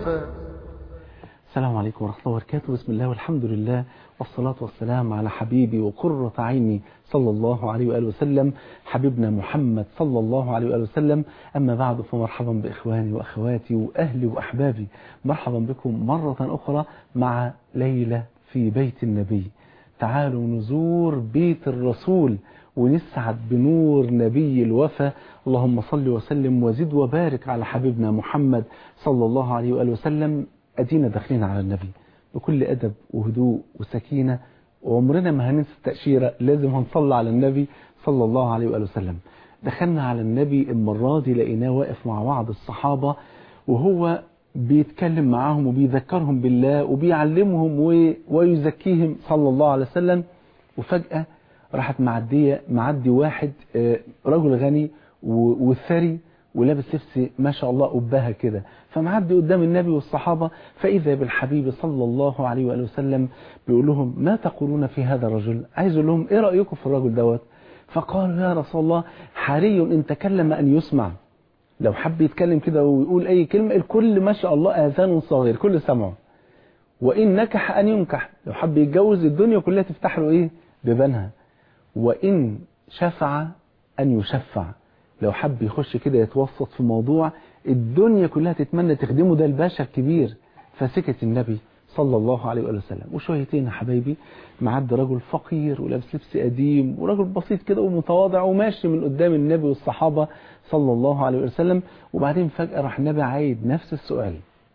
المصطفى السلام عليكم ورحمة الله وبركاته بسم الله والحمد لله والصلاة والسلام على حبيبي وقرة عيني صلى الله عليه وآله وسلم حبيبنا محمد صلى الله عليه وآله وسلم أما بعد فمرحبا بإخواني وأخواتي وأهلي وأحبابي مرحبا بكم مرة أخرى مع ليلة في بيت النبي تعالوا نزور بيت الرسول ونسعد بنور نبي الوفا اللهم صل وسلم وزد وبارك على حبيبنا محمد صلى الله عليه وآله وسلم أدينا داخلين على النبي بكل أدب وهدوء وسكينة وعمرنا ما هننسى التأشيرة لازم هنصلي على النبي صلى الله عليه وآله وسلم دخلنا على النبي المرة دي لقيناه واقف مع بعض الصحابة وهو بيتكلم معاهم وبيذكرهم بالله وبيعلمهم ويزكيهم صلى الله عليه وسلم وفجأة راحت معدية معدي واحد رجل غني وثري ولابس لبس ما شاء الله أبها كده فمعدي قدام النبي والصحابة فإذا بالحبيب صلى الله عليه وآله وسلم بيقول لهم ما تقولون في هذا الرجل عايز يقول لهم إيه رأيكم في الرجل دوت فقالوا يا رسول الله حري إن تكلم أن يسمع لو حب يتكلم كده ويقول أي كلمة الكل ما شاء الله آذان صغير كل سمعه وإن نكح أن ينكح لو حب يتجوز الدنيا كلها تفتح له إيه ببنها وإن شفع أن يشفع لو حب يخش كده يتوسط في موضوع الدنيا كلها تتمنى تخدمه ده الباشا الكبير فسكت النبي صلى الله عليه وسلم وشويتين يا حبايبي معدي رجل فقير ولابس لبس قديم ورجل بسيط كده ومتواضع وماشي من قدام النبي والصحابة صلى الله عليه وسلم وبعدين فجأة راح النبي عايد نفس السؤال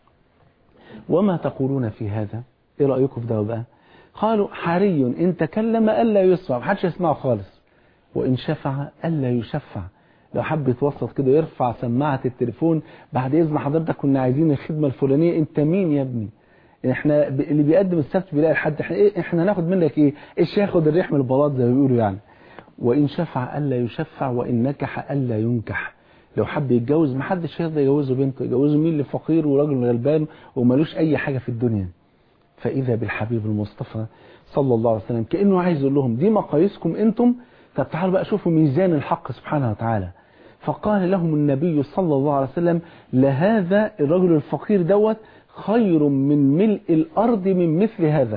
وما تقولون في هذا ايه رأيكم في ده بقى قالوا حري ان تكلم ألا يسمع محدش يسمعه خالص وإن شفع ألا يشفع لو حب يتوسط كده يرفع سماعة التليفون بعد إذن حضرتك كنا عايزين الخدمة الفلانية أنت مين يا ابني احنا اللي بيقدم السبت بيلاقي حد احنا ايه احنا ناخد منك ايه ايش ياخد الريح من البلاط زي ما بيقولوا يعني وان شفع الا يشفع وان نكح الا ينكح لو حب يتجوز ما حدش يرضى يجوزه بنته يجوزه مين اللي فقير وراجل غلبان ومالوش اي حاجة في الدنيا فاذا بالحبيب المصطفى صلى الله عليه وسلم كانه عايز يقول لهم دي مقاييسكم انتم طب تعالوا بقى شوفوا ميزان الحق سبحانه وتعالى فقال لهم النبي صلى الله عليه وسلم لهذا الرجل الفقير دوت خير من ملء الأرض من مثل هذا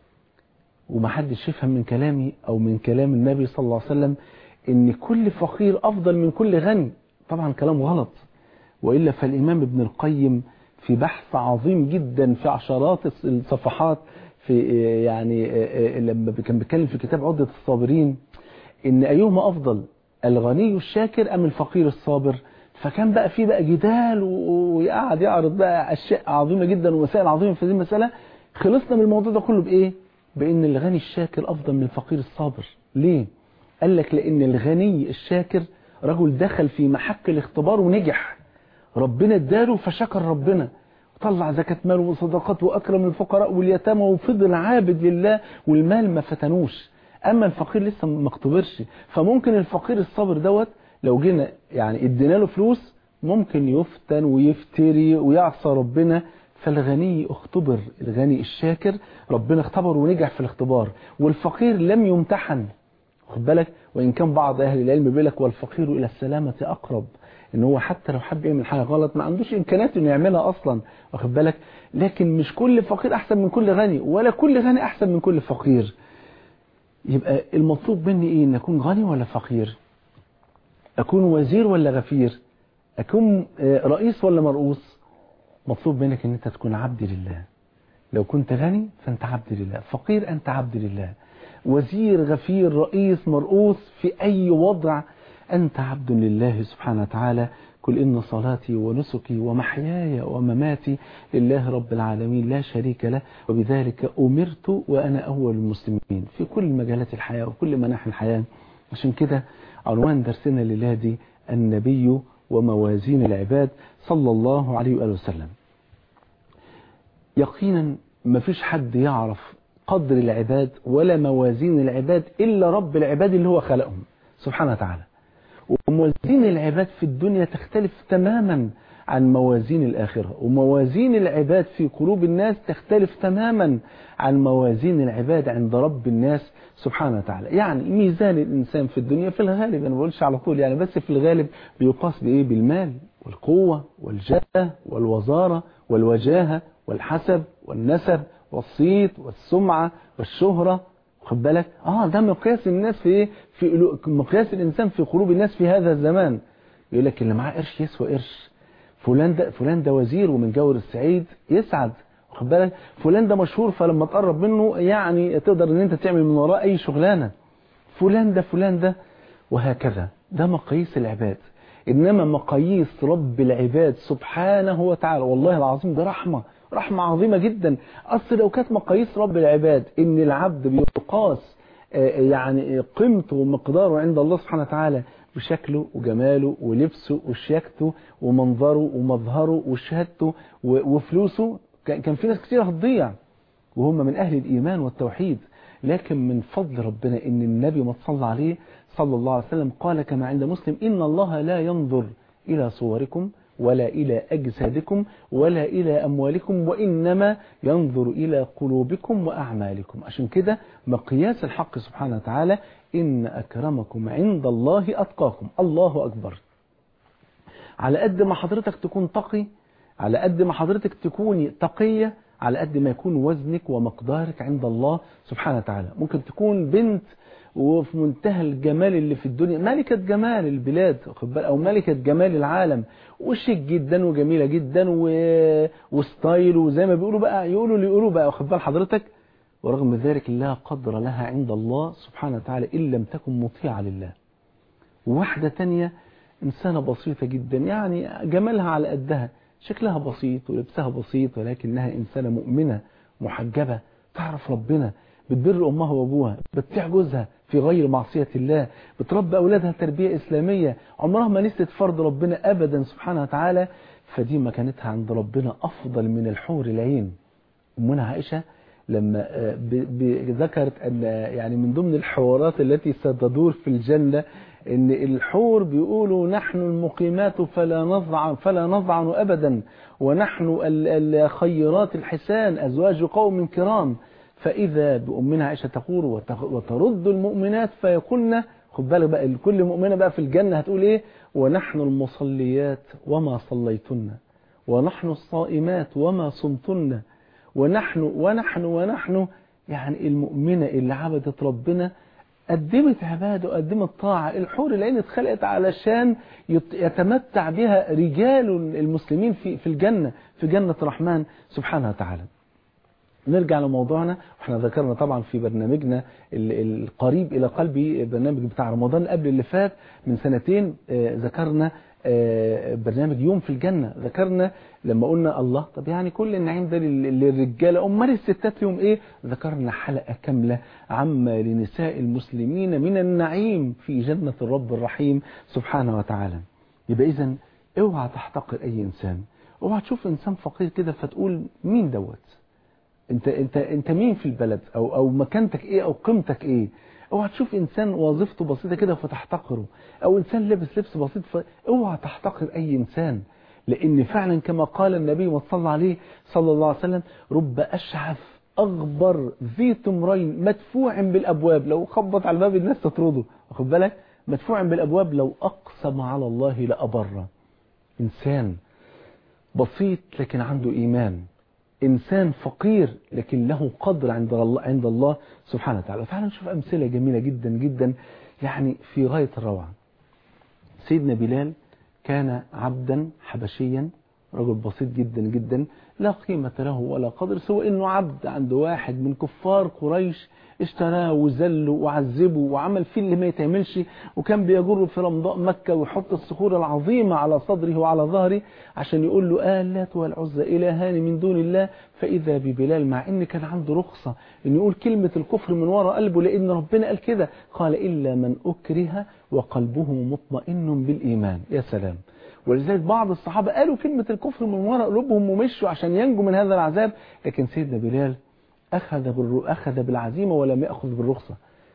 وما حدش يفهم من كلامي أو من كلام النبي صلى الله عليه وسلم إن كل فقير أفضل من كل غني طبعا كلام غلط وإلا فالإمام ابن القيم في بحث عظيم جدا في عشرات الصفحات في يعني لما كان بيتكلم في كتاب عدة الصابرين إن أيهما أفضل الغني الشاكر أم الفقير الصابر فكان بقى في بقى جدال ويقعد يعرض بقى أشياء عظيمة جدا ومسائل عظيمة في هذه المسألة خلصنا من الموضوع ده كله بإيه بإن الغني الشاكر أفضل من الفقير الصابر ليه قال لك لأن الغني الشاكر رجل دخل في محك الاختبار ونجح ربنا اداله فشكر ربنا طلع زكاة مال وصدقات وأكرم الفقراء واليتامى وفضل عابد لله والمال ما فتنوش أما الفقير لسه ما اختبرش فممكن الفقير الصابر دوت لو جينا يعني ادينا له فلوس ممكن يفتن ويفتري ويعصى ربنا فالغني اختبر الغني الشاكر ربنا اختبر ونجح في الاختبار والفقير لم يمتحن خد بالك وإن كان بعض أهل العلم بيقول لك والفقير إلى السلامة أقرب إن هو حتى لو حب يعمل حاجة غلط ما عندوش إمكانيات إنه يعملها أصلا واخد بالك لكن مش كل فقير أحسن من كل غني ولا كل غني أحسن من كل فقير يبقى المطلوب مني إيه إن أكون غني ولا فقير أكون وزير ولا غفير أكون رئيس ولا مرؤوس مطلوب منك أن أنت تكون عبد لله لو كنت غني فأنت عبد لله فقير أنت عبد لله وزير غفير رئيس مرؤوس في أي وضع أنت عبد لله سبحانه وتعالى قل إن صلاتي ونسكي ومحياي ومماتي لله رب العالمين لا شريك له وبذلك أمرت وأنا أول المسلمين في كل مجالات الحياة وكل مناحي الحياة عشان كده عنوان درسنا لله دي النبي وموازين العباد صلى الله عليه وآله وسلم يقينا ما فيش حد يعرف قدر العباد ولا موازين العباد إلا رب العباد اللي هو خلقهم سبحانه وتعالى وموازين العباد في الدنيا تختلف تماما عن موازين الآخرة وموازين العباد في قلوب الناس تختلف تماما عن موازين العباد عند رب الناس سبحانه وتعالى يعني ميزان الإنسان في الدنيا في الغالب أنا بقولش على طول يعني بس في الغالب بيقاس بإيه بالمال والقوة والجاه والوزارة والوجاهة والحسب والنسب والصيت والسمعة والشهرة خد بالك اه ده مقياس الناس في ايه في مقياس الانسان في قلوب الناس في هذا الزمان يقول لك اللي معاه قرش يسوى قرش فلان ده فلان ده وزير ومن جور السعيد يسعد واخد بالك فلان ده مشهور فلما تقرب منه يعني تقدر ان انت تعمل من وراه اي شغلانه فلان ده فلان ده وهكذا ده مقاييس العباد انما مقاييس رب العباد سبحانه وتعالى والله العظيم ده رحمه رحمه عظيمه جدا اصل لو كانت مقاييس رب العباد ان العبد بيقاس يعني قيمته ومقداره عند الله سبحانه وتعالى بشكله وجماله ولبسه وشياكته ومنظره ومظهره وشهادته وفلوسه كان في ناس كتير هتضيع وهم من أهل الإيمان والتوحيد لكن من فضل ربنا إن النبي ما صلى عليه صلى الله عليه وسلم قال كما عند مسلم إن الله لا ينظر إلى صوركم ولا إلى أجسادكم ولا إلى أموالكم وإنما ينظر إلى قلوبكم وأعمالكم عشان كده مقياس الحق سبحانه وتعالى إن أكرمكم عند الله أتقاكم الله أكبر على قد ما حضرتك تكون تقي على قد ما حضرتك تكوني تقية على قد ما يكون وزنك ومقدارك عند الله سبحانه وتعالى ممكن تكون بنت وفي منتهى الجمال اللي في الدنيا ملكة جمال البلاد أو ملكة جمال العالم وشيك جدا وجميلة جدا و... وستايل وزي ما بيقولوا بقى يقولوا اللي يقولوا بقى واخد بال حضرتك ورغم ذلك لا قدر لها عند الله سبحانه وتعالى إن لم تكن مطيعة لله وواحدة تانية إنسانة بسيطة جدا يعني جمالها على قدها شكلها بسيط ولبسها بسيط ولكنها إنسانة مؤمنة محجبة تعرف ربنا بتبر أمها وأبوها بتطيع جوزها في غير معصية الله بتربي أولادها تربية إسلامية عمرها ما نسيت فرض ربنا أبدا سبحانه وتعالى فدي مكانتها عند ربنا أفضل من الحور العين أمنا عائشة لما ذكرت أن يعني من ضمن الحوارات التي ستدور في الجنة ان الحور بيقولوا نحن المقيمات فلا نضع فلا نضعن ابدا ونحن الخيرات الحسان ازواج قوم كرام فاذا بامنا عائشه تقول وترد المؤمنات فيقولن خد بالك بقى كل مؤمنه بقى في الجنه هتقول ايه ونحن المصليات وما صليتن ونحن الصائمات وما صمتن ونحن ونحن ونحن يعني المؤمنه اللي عبدت ربنا قدمت عباده وقدمت طاعة الحور العين اتخلقت علشان يتمتع بها رجال المسلمين في في الجنة في جنة الرحمن سبحانه وتعالى نرجع لموضوعنا واحنا ذكرنا طبعا في برنامجنا القريب الى قلبي البرنامج بتاع رمضان قبل اللي فات من سنتين ذكرنا برنامج يوم في الجنة ذكرنا لما قلنا الله طب يعني كل النعيم ده للرجالة أمال الستات يوم إيه ذكرنا حلقة كاملة عما لنساء المسلمين من النعيم في جنة الرب الرحيم سبحانه وتعالى يبقى إذا اوعى تحتقر أي إنسان اوعى تشوف إنسان فقير كده فتقول مين دوت انت انت انت مين في البلد او او مكانتك ايه او قيمتك ايه اوعى تشوف انسان وظيفته بسيطه كده فتحتقره او انسان لابس لبس بسيط ف... اوعى تحتقر اي انسان لان فعلا كما قال النبي وصلى عليه صلى الله عليه وسلم رب اشعث اغبر ذي تمرين مدفوع بالابواب لو خبط على الباب الناس تطرده واخد بالك مدفوع بالابواب لو اقسم على الله لابره انسان بسيط لكن عنده ايمان إنسان فقير لكن له قدر عند الله عند الله سبحانه وتعالى فعلا نشوف أمثلة جميلة جدا جدا يعني في غاية الروعة سيدنا بلال كان عبدا حبشيا رجل بسيط جدا جدا لا قيمة له ولا قدر سوى انه عبد عند واحد من كفار قريش اشتراه وذله وعذبه وعمل فيه اللي ما يتعملش وكان بيجره في رمضاء مكة ويحط الصخور العظيمة على صدره وعلى ظهره عشان يقول له آلات والعزى إلهان من دون الله فإذا ببلال مع إن كان عنده رخصة إن يقول كلمة الكفر من وراء قلبه لأن ربنا قال كده قال إلا من أكره وقلبه مطمئن بالإيمان يا سلام ولذلك بعض الصحابة قالوا كلمة الكفر من وراء قلوبهم ومشوا عشان ينجوا من هذا العذاب لكن سيدنا بلال أخذ أخذ بالعزيمة ولم يأخذ بالرخصة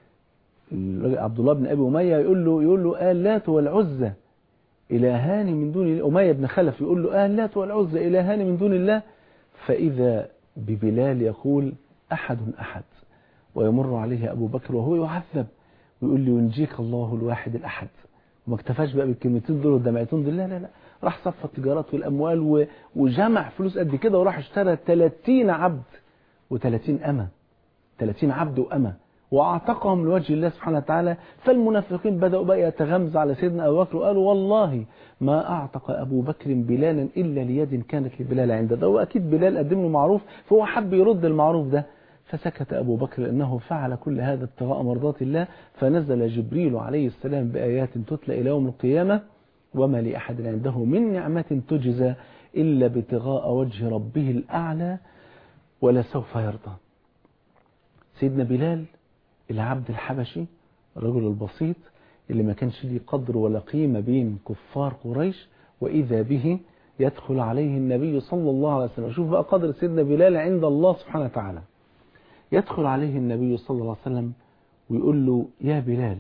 عبد الله بن أبي أمية يقول له يقول له آلات والعزة إلهان من دون الله أمية بن خلف يقول له آلات والعزة إلهان من دون الله فإذا ببلال يقول أحد أحد ويمر عليه أبو بكر وهو يعذب ويقول له ينجيك الله الواحد الأحد وما اكتفاش بقى بالكلمتين دول والدمعتين دول لا لا لا راح صفى التجارات والأموال و... وجمع فلوس قد كده وراح اشترى 30 عبد و30 أمة 30 عبد وأمة واعتقهم لوجه الله سبحانه وتعالى فالمنافقين بدأوا بقى يتغمزوا على سيدنا أبو بكر وقالوا والله ما أعتق أبو بكر بلالا إلا ليد كانت لبلال عنده ده وأكيد بلال قدم له معروف فهو حب يرد المعروف ده فسكت أبو بكر أنه فعل كل هذا ابتغاء مرضات الله فنزل جبريل عليه السلام بآيات تتلى إلى يوم القيامة وما لأحد عنده من نعمة تجزى إلا ابتغاء وجه ربه الأعلى ولا سوف يرضى سيدنا بلال العبد الحبشي الرجل البسيط اللي ما كانش ليه قدر ولا قيمة بين كفار قريش وإذا به يدخل عليه النبي صلى الله عليه وسلم شوف بقى قدر سيدنا بلال عند الله سبحانه وتعالى يدخل عليه النبي صلى الله عليه وسلم ويقول له يا بلال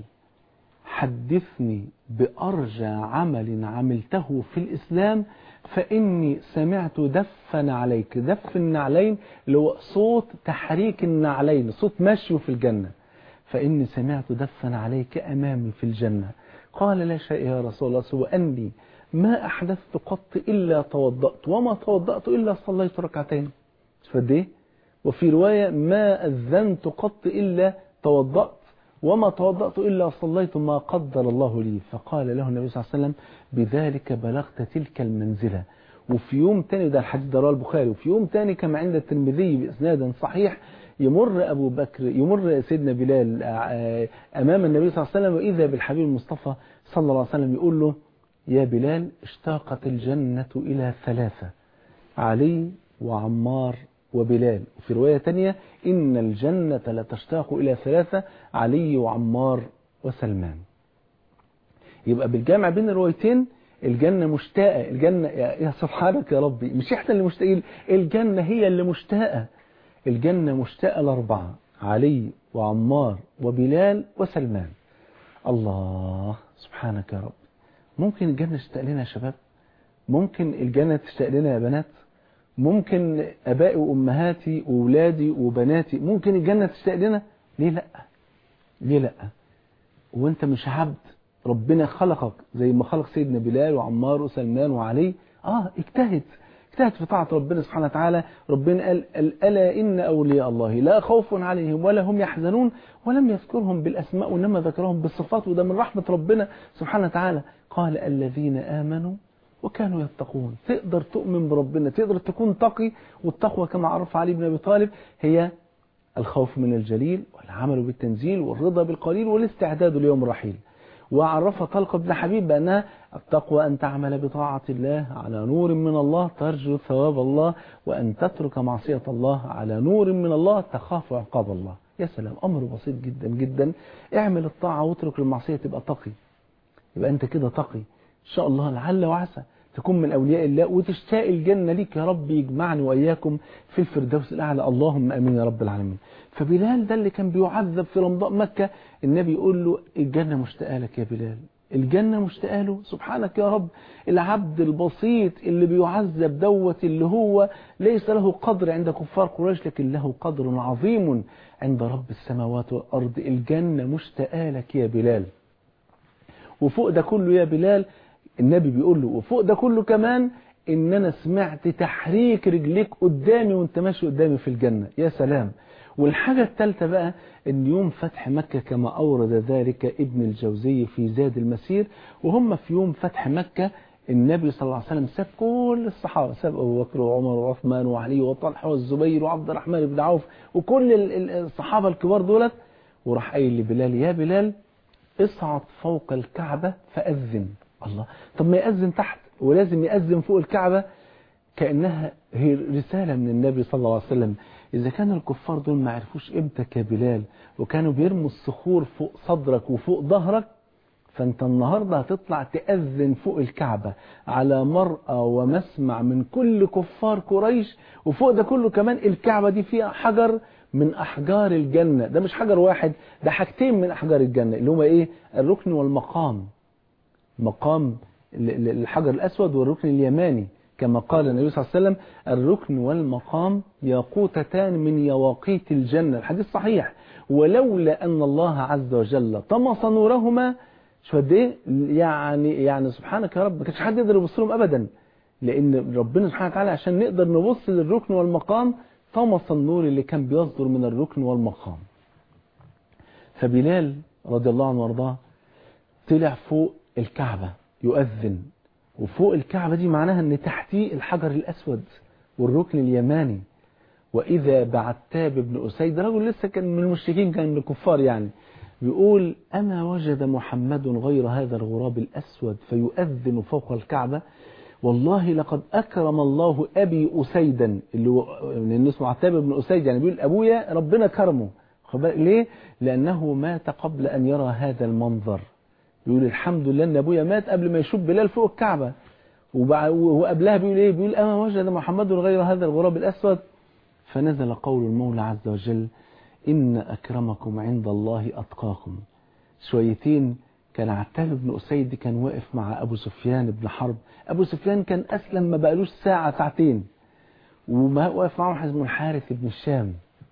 حدثني بأرجى عمل عملته في الإسلام فإني سمعت دفا عليك دف النعلين اللي هو صوت تحريك النعلين صوت مشي في الجنة فإني سمعت دفا عليك أمامي في الجنة قال لا شيء يا رسول الله سوى أني ما أحدثت قط إلا توضأت وما توضأت إلا صليت ركعتين فدي وفي رواية ما أذنت قط إلا توضأت وما توضأت إلا صليت ما قدر الله لي فقال له النبي صلى الله عليه وسلم بذلك بلغت تلك المنزلة وفي يوم تاني ده الحديث ده رواه البخاري وفي يوم تاني كما عند الترمذي بإسناد صحيح يمر أبو بكر يمر سيدنا بلال أمام النبي صلى الله عليه وسلم وإذا بالحبيب المصطفى صلى الله عليه وسلم يقول له يا بلال اشتاقت الجنة إلى ثلاثة علي وعمار وبلال وفي رواية تانية إن الجنة لتشتاق إلى ثلاثة علي وعمار وسلمان يبقى بالجامع بين الروايتين الجنة مشتاقة الجنة يا سبحانك يا ربي مش احنا اللي مشتاقين الجنة هي اللي مشتاقة الجنة مشتاقة لأربعة علي وعمار وبلال وسلمان الله سبحانك يا رب ممكن الجنة تشتاق لنا يا شباب ممكن الجنة تشتاق لنا يا بنات ممكن أبائي وأمهاتي وأولادي وبناتي ممكن الجنة تشتاق لنا ليه لأ ليه لأ وانت مش عبد ربنا خلقك زي ما خلق سيدنا بلال وعمار وسلمان وعلي اه اجتهد اجتهد في طاعة ربنا سبحانه وتعالى ربنا قال ألا إن أولياء الله لا خوف عليهم ولا هم يحزنون ولم يذكرهم بالأسماء وإنما ذكرهم بالصفات وده من رحمة ربنا سبحانه وتعالى قال الذين آمنوا وكانوا يتقون تقدر تؤمن بربنا تقدر تكون تقي والتقوى كما عرف علي بن أبي طالب هي الخوف من الجليل والعمل بالتنزيل والرضا بالقليل والاستعداد ليوم الرحيل وعرف طلق بن حبيب بأنها التقوى أن تعمل بطاعة الله على نور من الله ترجو ثواب الله وأن تترك معصية الله على نور من الله تخاف عقاب الله يا سلام أمر بسيط جدا جدا اعمل الطاعة واترك المعصية تبقى تقي يبقى أنت كده تقي إن شاء الله لعل وعسى تكون من أولياء الله وتشتاق الجنة ليك يا رب يجمعني وإياكم في الفردوس الأعلى اللهم أمين يا رب العالمين فبلال ده اللي كان بيعذب في رمضاء مكة النبي يقول له الجنة مشتاقة لك يا بلال الجنة مشتاقة له سبحانك يا رب العبد البسيط اللي بيعذب دوت اللي هو ليس له قدر عند كفار قريش لكن له قدر عظيم عند رب السماوات والأرض الجنة مشتاقة لك يا بلال وفوق ده كله يا بلال النبي بيقول له وفوق ده كله كمان ان انا سمعت تحريك رجليك قدامي وانت ماشي قدامي في الجنة يا سلام والحاجة الثالثة بقى ان يوم فتح مكة كما اورد ذلك ابن الجوزي في زاد المسير وهم في يوم فتح مكة النبي صلى الله عليه وسلم ساب كل الصحابة ساب أبو بكر وعمر وعثمان وعلي وطلحة والزبير وعبد الرحمن بن عوف وكل الصحابة الكبار دولت وراح قايل لبلال يا بلال اصعد فوق الكعبة فأذن الله طب ما يأذن تحت ولازم يأذن فوق الكعبة كأنها هي رسالة من النبي صلى الله عليه وسلم إذا كان الكفار دول ما عرفوش قيمتك يا بلال وكانوا بيرموا الصخور فوق صدرك وفوق ظهرك فأنت النهاردة هتطلع تأذن فوق الكعبة على مرأى ومسمع من كل كفار قريش وفوق ده كله كمان الكعبة دي فيها حجر من أحجار الجنة ده مش حجر واحد ده حاجتين من أحجار الجنة اللي هما إيه الركن والمقام مقام الحجر الأسود والركن اليماني كما قال النبي صلى الله عليه وسلم الركن والمقام ياقوتتان من يواقيت الجنة الحديث صحيح ولولا أن الله عز وجل طمس نورهما شو قد ايه يعني يعني سبحانك يا رب ما كانش حد يقدر يبص لهم ابدا لان ربنا سبحانه وتعالى عشان نقدر نبص للركن والمقام طمس النور اللي كان بيصدر من الركن والمقام فبلال رضي الله عنه وارضاه طلع فوق الكعبة يؤذن وفوق الكعبة دي معناها ان تحتيه الحجر الاسود والركن اليماني واذا بعتاب بن اسيد رجل لسه كان من المشركين كان من الكفار يعني بيقول أما وجد محمد غير هذا الغراب الأسود فيؤذن فوق الكعبة والله لقد أكرم الله أبي أسيدا اللي هو من اسمه عتاب بن أسيد يعني بيقول أبويا ربنا كرمه ليه؟ لأنه مات قبل أن يرى هذا المنظر بيقول الحمد لله أن أبويا مات قبل ما يشوف بلال فوق الكعبة وقبلها بيقول إيه بيقول أما وجد محمد غير هذا الغراب الأسود فنزل قول المولى عز وجل إن أكرمكم عند الله أتقاكم شويتين كان عتاب بن أسيد كان واقف مع أبو سفيان بن حرب أبو سفيان كان أسلم ما بقالوش ساعة ساعتين وما واقف معه حزم الحارث بن الشام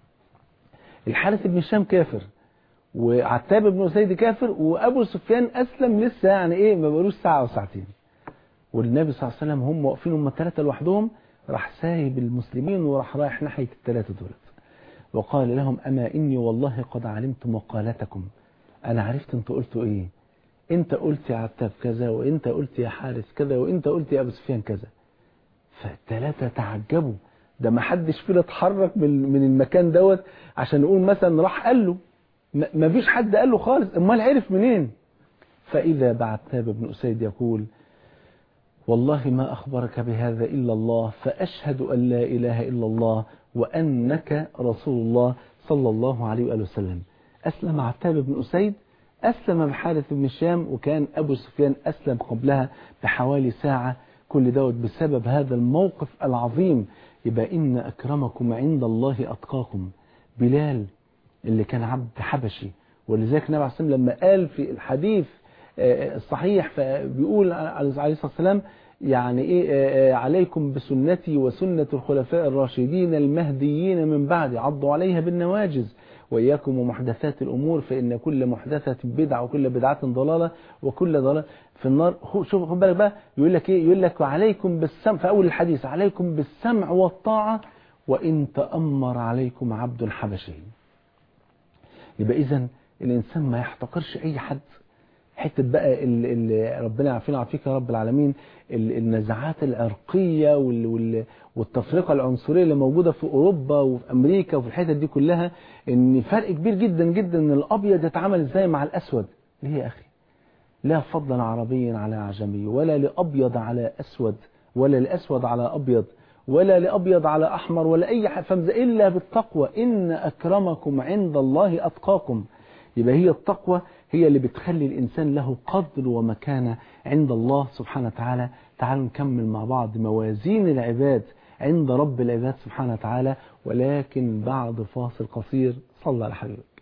الحارث بن الشام كافر وعتاب بن أسيد كافر وأبو سفيان أسلم لسه يعني إيه ما بقالوش ساعة وساعتين والنبي صلى الله عليه وسلم هم واقفين هم الثلاثة لوحدهم راح سايب المسلمين وراح رايح ناحية الثلاثة دولت وقال لهم أما إني والله قد علمت مقالتكم أنا عرفت أنت قلتوا إيه أنت قلت يا عتاب كذا وأنت قلت يا حارس كذا وأنت قلت يا أبو سفيان كذا فالثلاثة تعجبوا ده ما حدش فينا اتحرك من من المكان دوت عشان نقول مثلا راح قال له ما فيش حد قال له خالص امال عرف منين فإذا بعتاب بن أسيد يقول والله ما أخبرك بهذا إلا الله فأشهد أن لا إله إلا الله وأنك رسول الله صلى الله عليه وآله وسلم أسلم عتاب بن أسيد أسلم بحارث بن الشام وكان أبو سفيان أسلم قبلها بحوالي ساعة كل دوت بسبب هذا الموقف العظيم يبقى إن أكرمكم عند الله أتقاكم بلال اللي كان عبد حبشي ولذلك النبي عليه الصلاة والسلام لما قال في الحديث الصحيح فبيقول عليه الصلاة والسلام يعني إيه عليكم بسنتي وسنة الخلفاء الراشدين المهديين من بعد عضوا عليها بالنواجز وإياكم ومحدثات الأمور فإن كل محدثة بدعة وكل بدعة ضلالة وكل ضلالة في النار شوف خد بالك بقى يقول لك إيه يقول لك وعليكم بالسمع في أول الحديث عليكم بالسمع والطاعة وإن تأمر عليكم عبد حبشي يبقى إذا الإنسان ما يحتقرش أي حد حتة بقى اللي ربنا يعافينا ويعافيك يا رب العالمين النزعات العرقية والتفرقة العنصرية اللي موجودة في أوروبا وفي أمريكا وفي الحتت دي كلها إن فرق كبير جدا جدا إن الأبيض يتعامل إزاي مع الأسود ليه يا أخي لا فضل عربي على أعجمي ولا لأبيض على أسود ولا لأسود على أبيض ولا لأبيض على أحمر ولا أي حفمزة إلا بالتقوى إن أكرمكم عند الله أتقاكم يبقى هي التقوى هي اللي بتخلي الإنسان له قدر ومكانة عند الله سبحانه وتعالى تعالوا نكمل مع بعض موازين العباد عند رب العباد سبحانه وتعالى ولكن بعد فاصل قصير صلى على حبيبك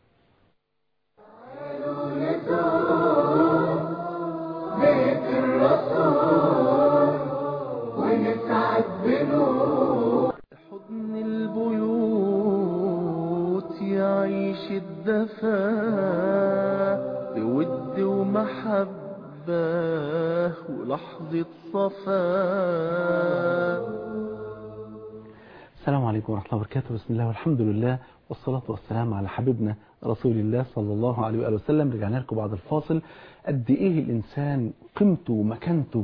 بيت الرسول ونسعد بنور حضن البيوت يعيش الدفا بود ومحبة ولحظة صفاء السلام عليكم ورحمة الله وبركاته بسم الله والحمد لله والصلاة والسلام على حبيبنا رسول الله صلى الله عليه وآله وسلم رجعنا لكم بعد الفاصل قد إيه الإنسان قيمته ومكانته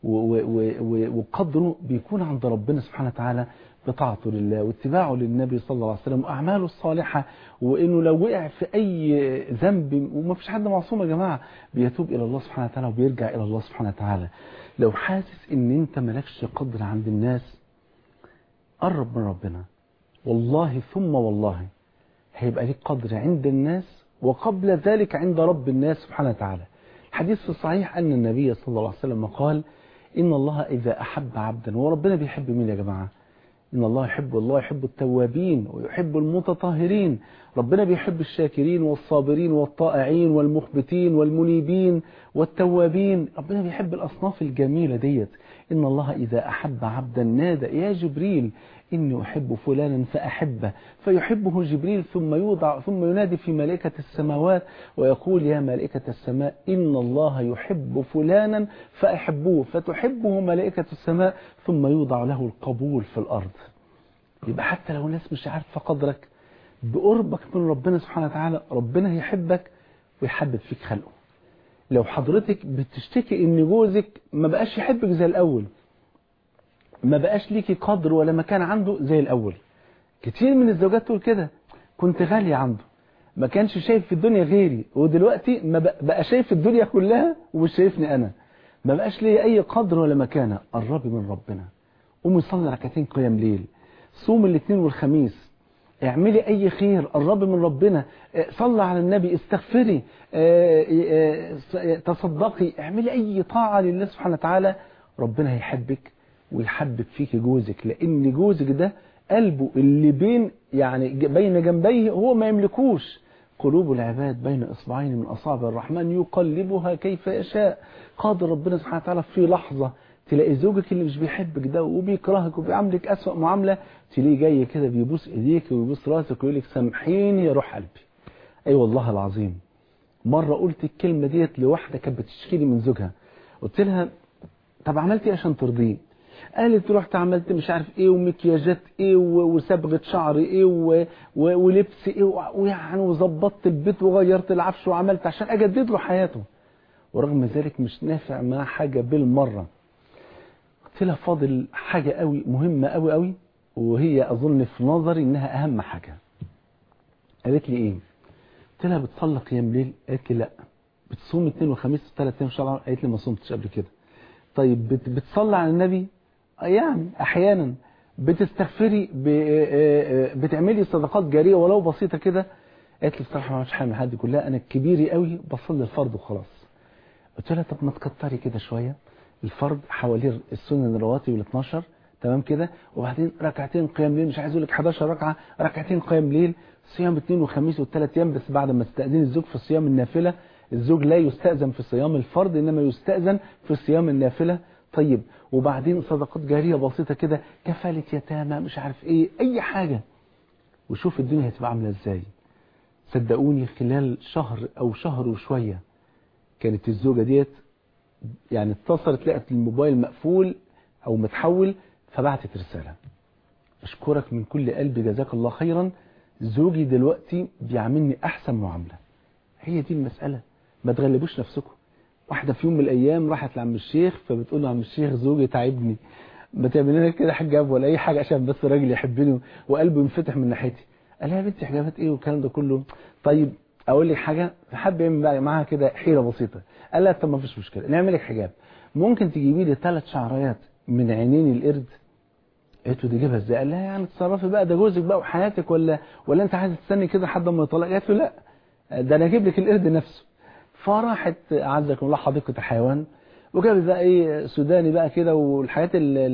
وقدره بيكون عند ربنا سبحانه وتعالى بطاعته لله واتباعه للنبي صلى الله عليه وسلم وأعماله الصالحة وإنه لو وقع في أي ذنب وما فيش حد معصوم يا جماعة بيتوب إلى الله سبحانه وتعالى وبيرجع إلى الله سبحانه وتعالى لو حاسس إن أنت مالكش قدر عند الناس قرب من ربنا والله ثم والله هيبقى ليك قدر عند الناس وقبل ذلك عند رب الناس سبحانه وتعالى الحديث في الصحيح أن النبي صلى الله عليه وسلم قال إن الله إذا أحب عبدا وربنا بيحب مين يا جماعة إن الله يحب الله يحب التوابين ويحب المتطهرين ربنا بيحب الشاكرين والصابرين والطائعين والمخبتين والمنيبين والتوابين ربنا بيحب الأصناف الجميلة ديت إن الله إذا أحب عبدا نادى يا جبريل إني أحب فلانا فأحبه فيحبه جبريل ثم يوضع ثم ينادي في ملائكة السماوات ويقول يا ملائكة السماء إن الله يحب فلانا فأحبوه فتحبه ملائكة السماء ثم يوضع له القبول في الأرض يبقى حتى لو الناس مش عارفة قدرك بقربك من ربنا سبحانه وتعالى ربنا هيحبك ويحبب فيك خلقه لو حضرتك بتشتكي ان جوزك ما بقاش يحبك زي الاول ما بقاش ليكي قدر ولا مكان عنده زي الاول كتير من الزوجات تقول كده كنت غالية عنده ما كانش شايف في الدنيا غيري ودلوقتي ما بقى شايف الدنيا كلها ومش شايفني انا ما بقاش لي اي قدر ولا مكانة قربي من ربنا قومي صلي ركعتين قيام ليل صوم الاثنين والخميس اعملي اي خير قربي من ربنا صلي على النبي استغفري تصدقي اعملي اي طاعة لله سبحانه وتعالى ربنا هيحبك ويحبب فيك جوزك لان جوزك ده قلبه اللي بين يعني بين جنبيه هو ما يملكوش قلوب العباد بين اصبعين من اصابع الرحمن يقلبها كيف يشاء قادر ربنا سبحانه وتعالى في لحظة تلاقي زوجك اللي مش بيحبك ده وبيكرهك وبيعاملك أسوأ معاملة تلاقيه جاي كده بيبوس ايديك ويبوس راسك ويقول لك سامحيني يا روح قلبي اي أيوة والله العظيم مرة قلت الكلمة ديت لواحدة كانت بتشكي لي من زوجها قلت لها طب عملت ايه عشان ترضيه قالت رحت عملت مش عارف ايه ومكياجات ايه وصبغه شعر ايه و... و... ولبس ايه ويعني وظبطت البيت وغيرت العفش وعملت عشان اجدد له حياته ورغم ذلك مش نافع معاه حاجة بالمرة قلت لها فاضل حاجة قوي مهمة قوي قوي وهي أظن في نظري إنها أهم حاجة قالت لي إيه قلت لها بتصلي قيام ليل قالت لي لا بتصوم اثنين وخميس ثلاث أيام شهر قالت لي ما صمتش قبل كده طيب بت بتصلي على النبي يعني أحيانا بتستغفري بتعملي صدقات جارية ولو بسيطة كده قالت لي بصراحة ما عملتش حاجة من حد كلها أنا كبيري قوي بصلي الفرض وخلاص قلت لها طب ما تكتري كده شوية الفرض حوالي السنن الرواتب ال 12 تمام كده وبعدين ركعتين قيام ليل مش عايز اقول لك 11 ركعه ركعتين قيام ليل صيام اثنين وخميس والثلاث ايام بس بعد ما تستاذن الزوج في صيام النافله الزوج لا يستأذن في صيام الفرض انما يستأذن في صيام النافله طيب وبعدين صدقات جاريه بسيطه كده كفاله يتامى مش عارف ايه اي حاجه وشوف الدنيا هتبقى عامله ازاي صدقوني خلال شهر او شهر وشويه كانت الزوجه ديت يعني اتصلت لقت الموبايل مقفول او متحول فبعتت رسالة اشكرك من كل قلبي جزاك الله خيرا زوجي دلوقتي بيعاملني احسن معاملة هي دي المسألة ما تغلبوش نفسكم واحدة في يوم من الايام راحت لعم الشيخ فبتقول له عم الشيخ زوجي تعبني ما تعمل لنا كده حجاب ولا اي حاجة عشان بس الراجل يحبني وقلبه ينفتح من ناحيتي قال لها يا بنتي حجابات ايه والكلام ده كله طيب اقول لك حاجة حب يعمل معاها كده حيلة بسيطة قال لها طب ما فيش مشكلة نعمل لك حجاب ممكن تجيبي لي ثلاث شعريات من عينين القرد قلت له دي جيبها ازاي قال لها يعني اتصرفي بقى ده جوزك بقى وحياتك ولا ولا انت عايزه تستني كده لحد ما يطلق قالت له لا ده انا اجيب لك القرد نفسه فراحت عزكم الله حديقه الحيوان وجابت بقى ايه سوداني بقى كده والحاجات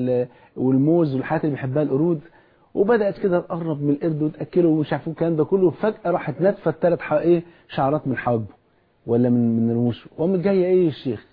والموز والحاجات اللي بيحبها القرود وبدات كده تقرب من القرد وتاكله ومش عارف الكلام ده كله وفجاه راحت ناتفه الثلاث ايه شعرات من حواجبه ولا من من رموشه وقامت جايه ايه الشيخ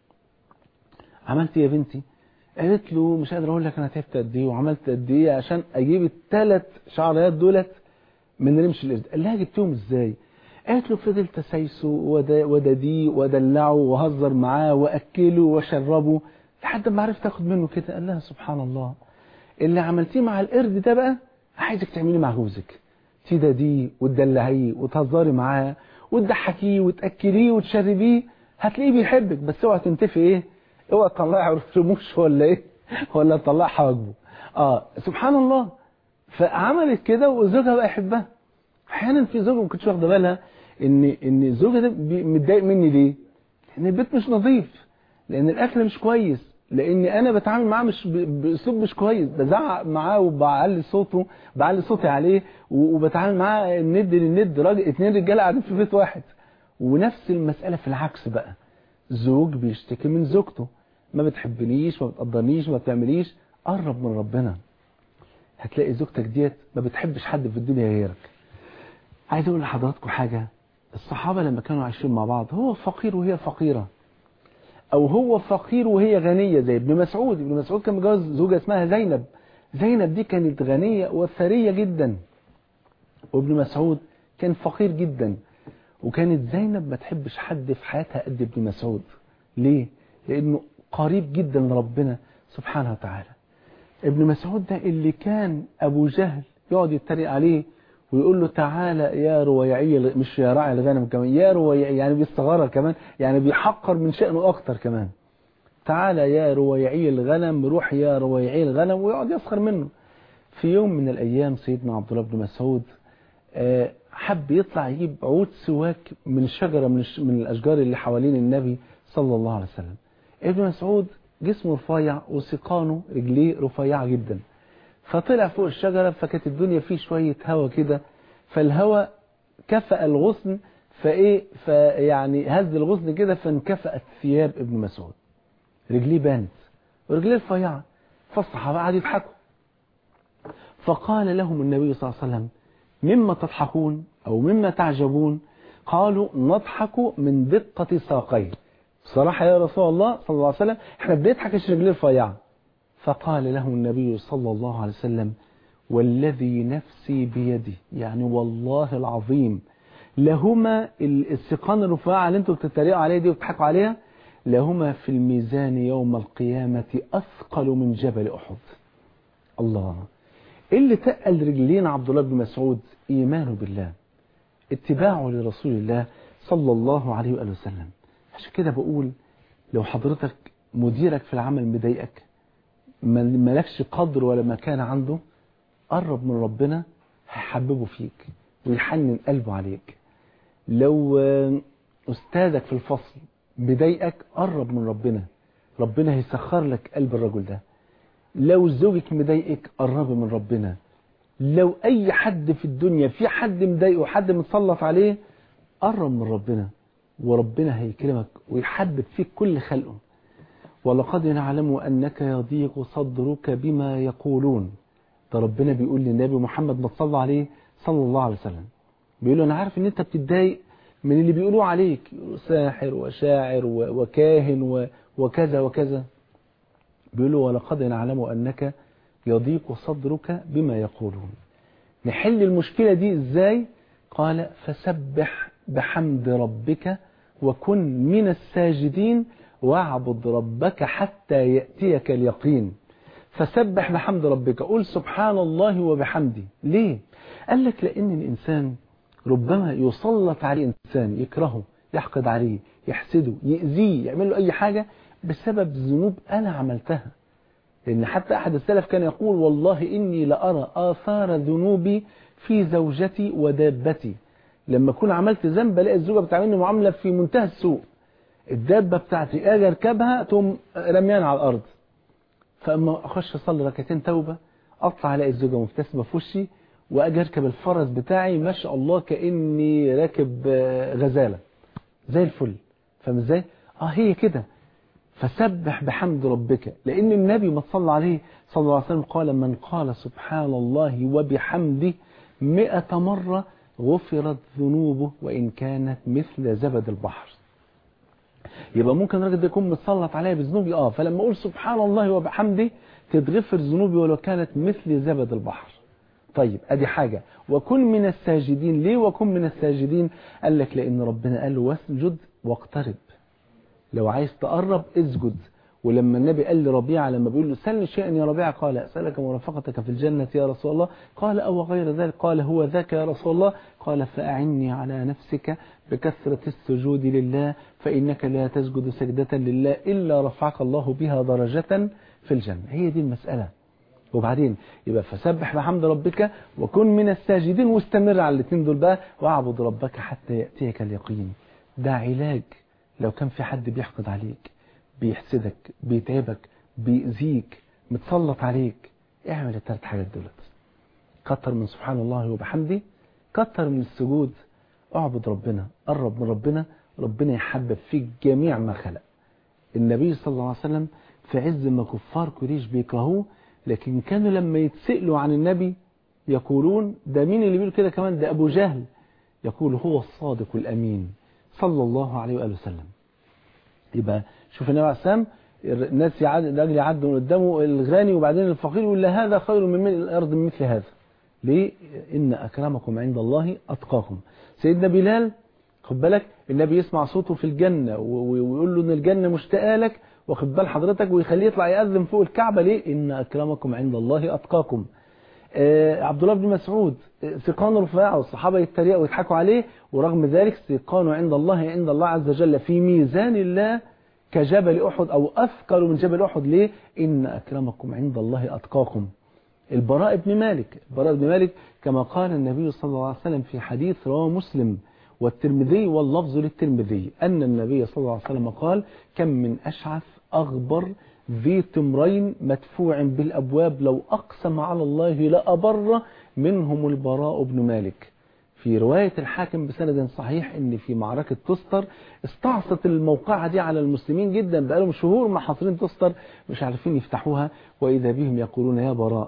عملت ايه يا بنتي قالت له مش قادر اقول لك انا تعبت قد ايه وعملت قد ايه عشان اجيب الثلاث شعريات دولت من رمش القرد قال لها جبتهم ازاي قالت له فضلت اسايسه وداديه ودلعه وهزر معاه واكله واشربه لحد ما عرفت اخد منه كده قال لها سبحان الله اللي عملتيه مع القرد ده بقى عايزك تعمليه مع جوزك تداديه وتدلعيه وتهزري معاه وتضحكيه وتاكليه وتشربيه هتلاقيه بيحبك بس اوعى تنتفي ايه اوعى تطلعي رموش ولا ايه ولا تطلعي حواجبه اه سبحان الله فعملت كده وزوجها بقى يحبها احيانا في زوجه ما كنتش واخده بالها ان ان زوجها ده متضايق مني ليه لان البيت مش نظيف لان الاكل مش كويس لان انا بتعامل معاه مش باسلوب مش كويس بزعق معاه وبعلي صوته بعلي صوتي عليه وبتعامل معاه الند للند راجل اتنين رجاله قاعدين في بيت واحد ونفس المساله في العكس بقى زوج بيشتكي من زوجته ما بتحبنيش ما بتقدرنيش ما بتعمليش قرب من ربنا هتلاقي زوجتك ديت ما بتحبش حد في الدنيا غيرك عايز اقول لحضراتكم حاجة الصحابة لما كانوا عايشين مع بعض هو فقير وهي فقيرة او هو فقير وهي غنية زي ابن مسعود ابن مسعود كان متجوز زوجة اسمها زينب زينب دي كانت غنية وثرية جدا وابن مسعود كان فقير جدا وكانت زينب ما تحبش حد في حياتها قد ابن مسعود ليه؟ لأنه قريب جدا لربنا سبحانه وتعالى ابن مسعود ده اللي كان أبو جهل يقعد يتريق عليه ويقول له تعالى يا رويعي مش يا راعي الغنم كمان يا رويعي يعني بيستغرر كمان يعني بيحقر من شأنه أكتر كمان تعالى يا رويعي الغنم روح يا رويعي الغنم ويقعد يسخر منه في يوم من الأيام سيدنا عبد الله بن مسعود حب يطلع يجيب عود سواك من شجرة من, من الأشجار اللي حوالين النبي صلى الله عليه وسلم ابن مسعود جسمه رفيع وسقانه رجليه رفيعة جدا فطلع فوق الشجرة فكانت الدنيا فيه شوية هوا كده فالهوا كفأ الغصن فايه فيعني هز الغصن كده فانكفأت ثياب ابن مسعود رجليه بانت ورجليه رفيعة فالصحابة قعدوا يضحكوا فقال لهم النبي صلى الله عليه وسلم مما تضحكون أو مما تعجبون قالوا نضحك من دقة ساقيه بصراحة يا رسول الله صلى الله عليه وسلم احنا بنضحك عشان رجليه رفيعة فقال له النبي صلى الله عليه وسلم والذي نفسي بيدي يعني والله العظيم لهما السقان الرفاعة اللي انتم بتتريقوا عليها دي وبتضحكوا عليها لهما في الميزان يوم القيامة أثقل من جبل أحد الله اللي تقل رجلين عبد الله بن مسعود إيمانه بالله اتباعه لرسول الله صلى الله عليه وآله وسلم عشان كده بقول لو حضرتك مديرك في العمل مضايقك مالكش قدر ولا مكان عنده قرب من ربنا هيحببه فيك ويحنن قلبه عليك لو أستاذك في الفصل مضايقك قرب من ربنا ربنا هيسخر لك قلب الرجل ده لو زوجك مضايقك قربي من ربنا لو أي حد في الدنيا في حد مضايقه حد متسلط عليه قرب من ربنا وربنا هيكرمك ويحبب فيك كل خلقه ولقد نعلم أنك يضيق صدرك بما يقولون ده ربنا بيقول للنبي محمد ما صلى عليه صلى الله عليه وسلم بيقول له أنا عارف أن أنت بتتضايق من اللي بيقولوه عليك ساحر وشاعر وكاهن وكذا وكذا بيقول له ولقد نعلم أنك يضيق صدرك بما يقولون نحل المشكلة دي إزاي قال فسبح بحمد ربك وكن من الساجدين واعبد ربك حتى يأتيك اليقين فسبح بحمد ربك قول سبحان الله وبحمده ليه قال لك لأن الإنسان ربما يسلط عليه إنسان يكرهه يحقد عليه يحسده يأذيه يعمل له أي حاجة بسبب ذنوب أنا عملتها لأن حتى أحد السلف كان يقول والله إني لأرى آثار ذنوبي في زوجتي ودابتي لما أكون عملت ذنب الاقي الزوجة بتعاملني معاملة في منتهى السوء الدابة بتاعتي أجي أركبها تقوم رميان على الأرض فأما أخش أصلي ركعتين توبة أطلع ألاقي الزوجة مبتسمة في وشي وأجي أركب الفرس بتاعي ما شاء الله كأني راكب غزالة زي الفل فاهم ازاي؟ اه هي كده فسبح بحمد ربك لأن النبي ما صلى عليه صلى الله عليه وسلم قال من قال سبحان الله وبحمده مئة مرة غفرت ذنوبه وإن كانت مثل زبد البحر يبقى ممكن الراجل ده يكون متسلط عليا بذنوبي اه فلما اقول سبحان الله وبحمده تتغفر ذنوبي ولو كانت مثل زبد البحر طيب ادي حاجة وكن من الساجدين ليه وكن من الساجدين قال لك لان ربنا قال له واسجد واقترب لو عايز تقرب اسجد ولما النبي قال لربيعة لما بيقول له سل شيئا يا ربيعة قال أسألك مرافقتك في الجنة يا رسول الله قال أو غير ذلك قال هو ذاك يا رسول الله قال فأعني على نفسك بكثرة السجود لله فإنك لا تسجد سجدة لله إلا رفعك الله بها درجة في الجنة هي دي المسألة وبعدين يبقى فسبح بحمد ربك وكن من الساجدين واستمر على الاثنين دول بقى واعبد ربك حتى يأتيك اليقين ده علاج لو كان في حد بيحقد عليك بيحسدك بيتعبك بيأذيك متسلط عليك اعمل الثلاث حاجات دولت كتر من سبحان الله وبحمده كتر من السجود اعبد ربنا قرب من ربنا ربنا يحبب فيك جميع ما خلق النبي صلى الله عليه وسلم في عز ما كفار قريش بيكرهوه لكن كانوا لما يتسألوا عن النبي يقولون ده مين اللي بيقول كده كمان ده أبو جهل يقول هو الصادق الأمين صلى الله عليه وآله وسلم يبقى شوف النبي عليه السلام الناس يعد الراجل يعدي من قدامه الغني وبعدين الفقير يقول له هذا خير من ملء الارض من مثل هذا ليه ان اكرمكم عند الله اتقاكم سيدنا بلال خد بالك النبي يسمع صوته في الجنه ويقول له ان الجنه مشتاقه لك واخد بال حضرتك ويخليه يطلع يأذن فوق الكعبه ليه ان اكرمكم عند الله اتقاكم آه عبد الله بن مسعود ثقانه رفاع والصحابه يتريقوا ويضحكوا عليه ورغم ذلك ثقانه عند الله عند الله عز وجل في ميزان الله كجبل أحد أو أثقل من جبل أحد ليه إن أكرمكم عند الله أتقاكم البراء بن مالك البراء بن مالك كما قال النبي صلى الله عليه وسلم في حديث رواه مسلم والترمذي واللفظ للترمذي أن النبي صلى الله عليه وسلم قال كم من أشعث أغبر ذي تمرين مدفوع بالأبواب لو أقسم على الله لأبر منهم البراء بن مالك في رواية الحاكم بسند صحيح ان في معركة تستر استعصت الموقعة دي على المسلمين جدا بقالهم شهور محاصرين تستر مش عارفين يفتحوها واذا بهم يقولون يا براء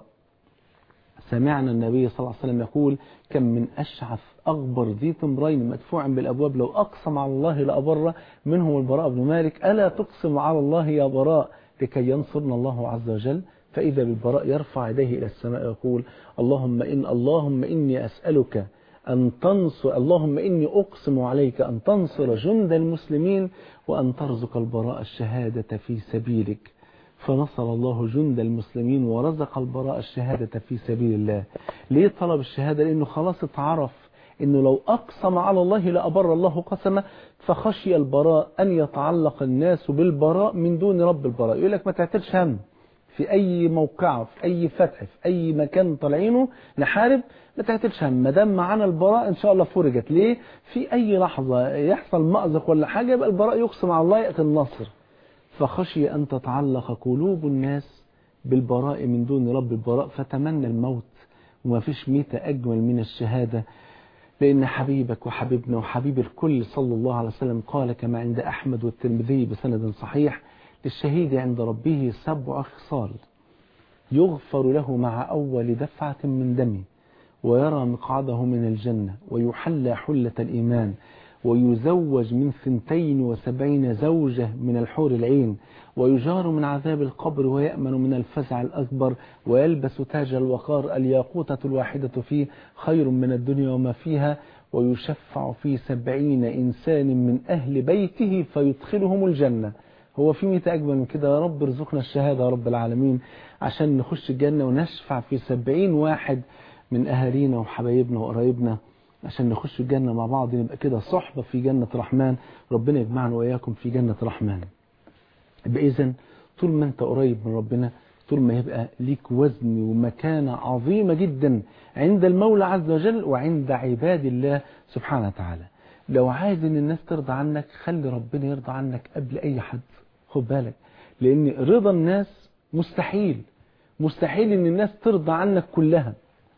سمعنا النبي صلى الله عليه وسلم يقول كم من أشعث أغبر ذي تمرين مدفوع بالأبواب لو أقسم على الله لأبر منهم البراء بن مالك ألا تقسم على الله يا براء لكي ينصرنا الله عز وجل فإذا بالبراء يرفع يديه إلى السماء ويقول اللهم إن اللهم إني أسألك أن تنصر اللهم إني أقسم عليك أن تنصر جند المسلمين وأن ترزق البراء الشهادة في سبيلك فنصر الله جند المسلمين ورزق البراء الشهادة في سبيل الله ليه طلب الشهادة لأنه خلاص اتعرف أنه لو أقسم على الله لأبر الله قسمه فخشي البراء أن يتعلق الناس بالبراء من دون رب البراء يقول لك ما تعتلش هم في أي موقع في أي فتح في أي مكان طالعينه نحارب ما تعتلش هم ما دام معانا البراء إن شاء الله فرجت ليه في أي لحظة يحصل مأزق ولا حاجة يبقى البراء يقسم على الله يأتي النصر فخشي أن تتعلق قلوب الناس بالبراء من دون رب البراء فتمنى الموت وما فيش ميتة أجمل من الشهادة لأن حبيبك وحبيبنا وحبيب الكل صلى الله عليه وسلم قال كما عند أحمد والترمذي بسند صحيح للشهيد عند ربه سبع خصال يغفر له مع أول دفعة من دمه ويرى مقعده من الجنة ويحلى حلة الإيمان ويزوج من ثنتين وسبعين زوجة من الحور العين ويجار من عذاب القبر ويأمن من الفزع الأكبر ويلبس تاج الوقار الياقوتة الواحدة فيه خير من الدنيا وما فيها ويشفع في سبعين إنسان من أهل بيته فيدخلهم الجنة هو في ميت أجمل من كده يا رب ارزقنا الشهادة يا رب العالمين عشان نخش الجنة ونشفع في سبعين واحد من أهالينا وحبايبنا وقرايبنا عشان نخش الجنة مع بعض نبقى كده صحبة في جنة رحمن ربنا يجمعنا وإياكم في جنة رحمن بإذن طول ما أنت قريب من ربنا طول ما يبقى ليك وزن ومكانة عظيمة جدا عند المولى عز وجل وعند عباد الله سبحانه وتعالى لو عايز ان الناس ترضى عنك خلي ربنا يرضى عنك قبل اي حد خد بالك لان رضا الناس مستحيل مستحيل ان الناس ترضى عنك كلها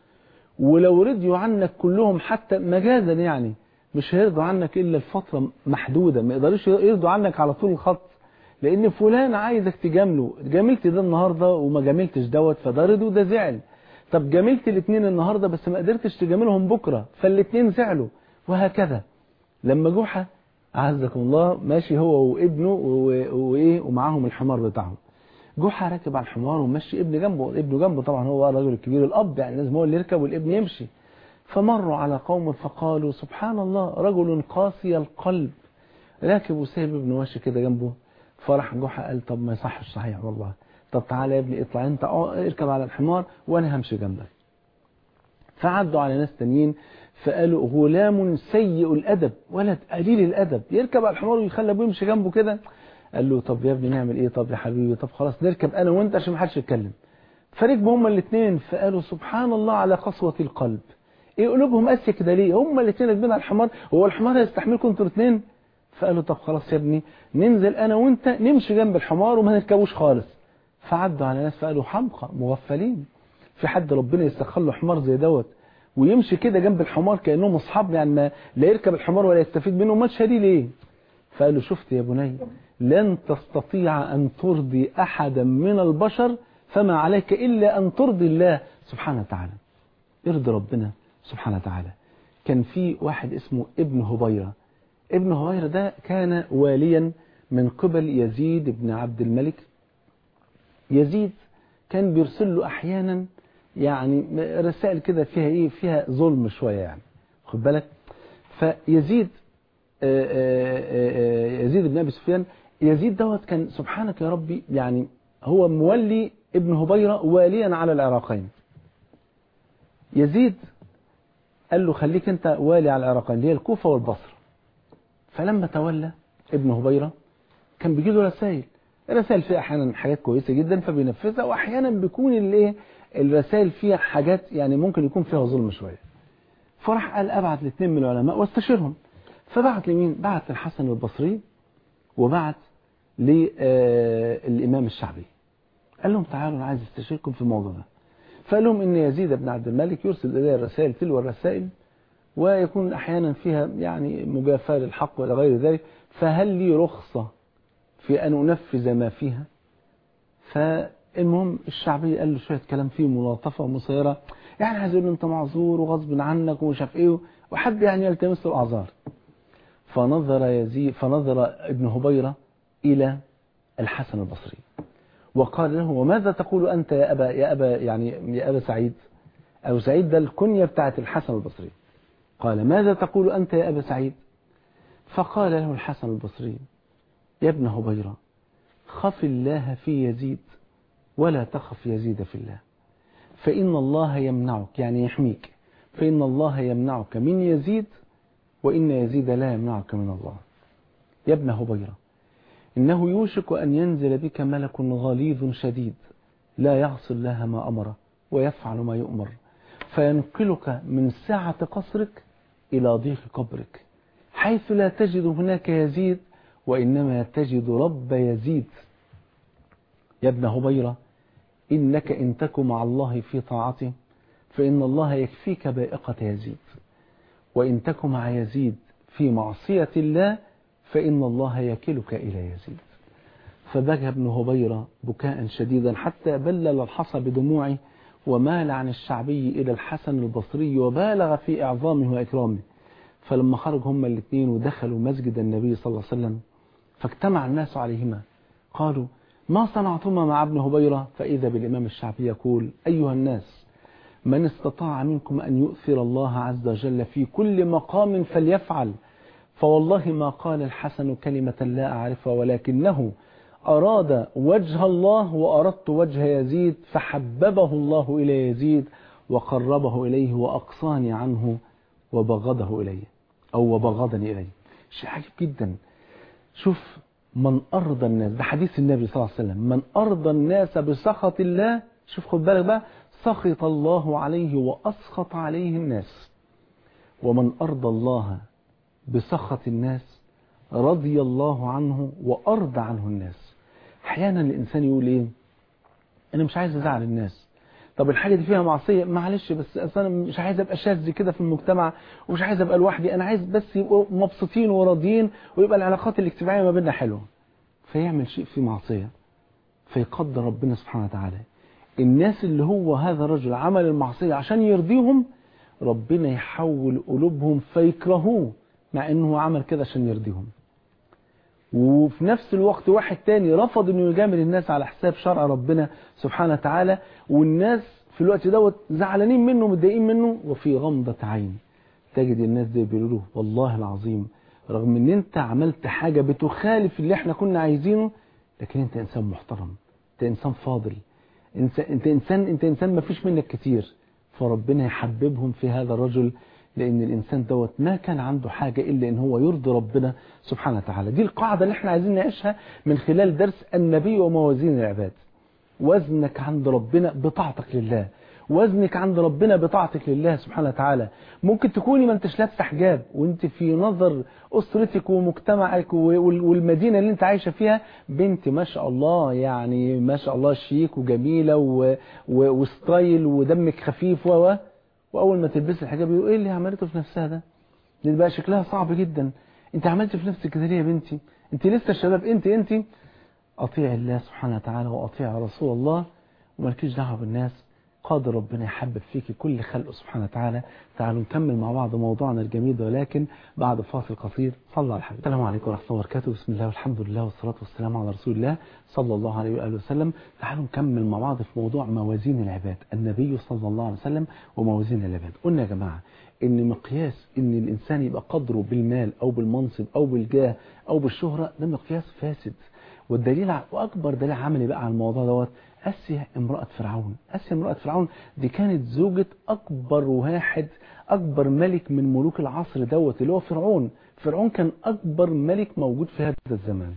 ولو رضيوا عنك كلهم حتى مجازا يعني مش هيرضوا عنك الا لفتره محدوده ما يقدروش يرضوا عنك على طول الخط لان فلان عايزك تجامله جاملت ده النهارده وما جاملتش دوت فده رضي وده زعل طب جاملت الاثنين النهارده بس ما قدرتش تجاملهم بكره فالاثنين زعلوا وهكذا لما جحا عزكم الله ماشي هو وابنه وايه ومعاهم الحمار بتاعهم جحا راكب على الحمار ومشي ابن جنبه ابنه جنبه طبعا هو الراجل الكبير الاب يعني لازم هو اللي يركب والابن يمشي فمروا على قوم فقالوا سبحان الله رجل قاسي القلب راكب وسايب ابنه ماشي كده جنبه فراح جحا قال طب ما يصحش صحيح والله طب تعالى يا ابني اطلع انت اركب على الحمار وانا همشي جنبك فعدوا على ناس تانيين فقالوا غلام سيء الادب ولد قليل الادب يركب على الحمار ويخلي ابوه يمشي جنبه كده قال له طب يا ابني نعمل ايه طب يا حبيبي طب خلاص نركب انا وانت عشان ما حدش يتكلم فركبوا هما الاثنين فقالوا سبحان الله على قسوة القلب ايه قلوبهم قاسيه كده ليه هما الاثنين راكبين على الحمار هو الحمار هيستحملكم انتوا الاثنين فقالوا طب خلاص يا ابني ننزل انا وانت نمشي جنب الحمار وما نركبوش خالص فعدوا على ناس فقالوا حمقى مغفلين في حد ربنا يسخر له حمار زي دوت ويمشي كده جنب الحمار كانهم اصحاب يعني ما لا يركب الحمار ولا يستفيد منه ما ليه ليه فقالوا شفت يا بني لن تستطيع أن ترضي أحدا من البشر فما عليك إلا أن ترضي الله سبحانه وتعالى ارضي ربنا سبحانه وتعالى كان في واحد اسمه ابن هبيرة ابن هبيرة ده كان واليا من قبل يزيد بن عبد الملك يزيد كان بيرسل له أحيانا يعني رسائل كده فيها إيه فيها ظلم شوية يعني خد بالك فيزيد آه، آه، آه، يزيد بن أبي سفيان يزيد دوت كان سبحانك يا ربي يعني هو مولي ابن هبيرة واليا على العراقين يزيد قال له خليك انت والي على العراقين اللي هي الكوفة والبصرة فلما تولى ابن هبيرة كان بيجي له رسائل الرسائل فيها احيانا حاجات كويسة جدا فبينفذها واحيانا بيكون الايه الرسائل فيها حاجات يعني ممكن يكون فيها ظلم شوية فراح قال ابعت لاثنين من العلماء واستشيرهم فبعت لمين بعت للحسن البصري وبعت للامام الشعبي قال لهم تعالوا انا عايز استشيركم في الموضوع ده فقال لهم ان يزيد بن عبد الملك يرسل الي الرسائل تلو الرسائل ويكون احيانا فيها يعني مجافاه للحق والى غير ذلك فهل لي رخصه في ان انفذ ما فيها فالمهم الشعبي قال له شويه كلام فيه ملاطفه ومصيره يعني عايز يقول له انت معذور وغصب عنك ومش عارف ايه وحب يعني يلتمس له الاعذار فنظر يزيد فنظر ابن هبيره الى الحسن البصري وقال له وماذا تقول أنت يا أبا, يا أبا, يعني يا أبا سعيد أبو سعيد ده الكنية بتاعت الحسن البصري قال ماذا تقول أنت يا أبا سعيد فقال له الحسن البصري يا ابن هبيرة خف الله في يزيد ولا تخف يزيد في الله فإن الله يمنعك يعني يحميك فإن الله يمنعك من يزيد وإن يزيد لا يمنعك من الله يا ابن هبيرة إنه يوشك أن ينزل بك ملك غليظ شديد لا يعصي الله ما أمره ويفعل ما يؤمر فينقلك من سعة قصرك إلى ضيق قبرك حيث لا تجد هناك يزيد وإنما تجد رب يزيد يا ابن هبيرة إنك إن تك مع الله في طاعته فإن الله يكفيك بائقة يزيد وإن تك مع يزيد في معصية الله فإن الله يكلك إلى يزيد فبكى ابن هبيرة بكاء شديدا حتى بلل الحصى بدموعه ومال عن الشعبي إلى الحسن البصري وبالغ في إعظامه وإكرامه فلما خرج هما الاثنين ودخلوا مسجد النبي صلى الله عليه وسلم فاجتمع الناس عليهما قالوا ما صنعتما مع ابن هبيرة فإذا بالإمام الشعبي يقول أيها الناس من استطاع منكم أن يؤثر الله عز وجل في كل مقام فليفعل فوالله ما قال الحسن كلمة لا أعرفها ولكنه أراد وجه الله وأردت وجه يزيد فحببه الله إلى يزيد وقربه إليه وأقصاني عنه وبغضه إليه أو وبغضني إليه شيء عجيب جدا شوف من أرضى الناس ده حديث النبي صلى الله عليه وسلم من أرضى الناس بسخط الله شوف خد بالك بقى سخط الله عليه وأسخط عليه الناس ومن أرضى الله بسخط الناس رضي الله عنه وأرضى عنه الناس أحيانا الإنسان يقول إيه أنا مش عايز أزعل الناس طب الحاجة دي فيها معصية معلش بس أنا مش عايز أبقى شاذ كده في المجتمع ومش عايز أبقى لوحدي أنا عايز بس يبقوا مبسوطين وراضيين ويبقى العلاقات الاجتماعية ما بيننا حلوة فيعمل شيء فيه معصية فيقدر ربنا سبحانه وتعالى الناس اللي هو هذا الرجل عمل المعصية عشان يرضيهم ربنا يحول قلوبهم فيكرهوه مع انه عمل كده عشان يرضيهم وفي نفس الوقت واحد تاني رفض انه يجامل الناس على حساب شرع ربنا سبحانه وتعالى والناس في الوقت دوت زعلانين منه متضايقين منه وفي غمضة عين تجد الناس دي بيقولوا له والله العظيم رغم ان انت عملت حاجة بتخالف اللي احنا كنا عايزينه لكن انت انسان محترم انت انسان فاضل انت انسان انت انسان ما فيش منك كتير فربنا يحببهم في هذا الرجل لأن الإنسان دوت ما كان عنده حاجة إلا إن هو يرضي ربنا سبحانه وتعالى دي القاعدة اللي احنا عايزين نعيشها من خلال درس النبي وموازين العباد وزنك عند ربنا بطاعتك لله وزنك عند ربنا بطاعتك لله سبحانه وتعالى ممكن تكوني ما انتش لابسه حجاب وانت في نظر اسرتك ومجتمعك والمدينه اللي انت عايشه فيها بنت ما شاء الله يعني ما شاء الله شيك وجميله و... و... وستايل ودمك خفيف و واول ما تلبسي الحجاب يقول ايه اللي عملته في نفسها ده دي بقى شكلها صعب جدا انت عملت في نفسك كده ليه يا بنتي انت لسه الشباب انت انت اطيع الله سبحانه وتعالى واطيع رسول الله ومالكيش دعوه بالناس قادر ربنا يحبب فيك كل خلقه سبحانه وتعالى تعالوا نكمل مع بعض موضوعنا الجميل ولكن بعد فاصل قصير صلى على الحبيب السلام عليكم ورحمة الله وبركاته بسم الله والحمد لله والصلاة والسلام على رسول الله صلى الله عليه وآله وسلم تعالوا نكمل مع بعض في موضوع موازين العباد النبي صلى الله عليه وسلم وموازين العباد قلنا يا جماعة ان مقياس ان الانسان يبقى قدره بالمال او بالمنصب او بالجاه او بالشهرة ده مقياس فاسد والدليل ع- واكبر دليل عملي بقى على الموضوع دوت اسيا امرأة فرعون اسيا امرأة فرعون دي كانت زوجة اكبر واحد اكبر ملك من ملوك العصر دوت اللي هو فرعون فرعون كان اكبر ملك موجود في هذا الزمان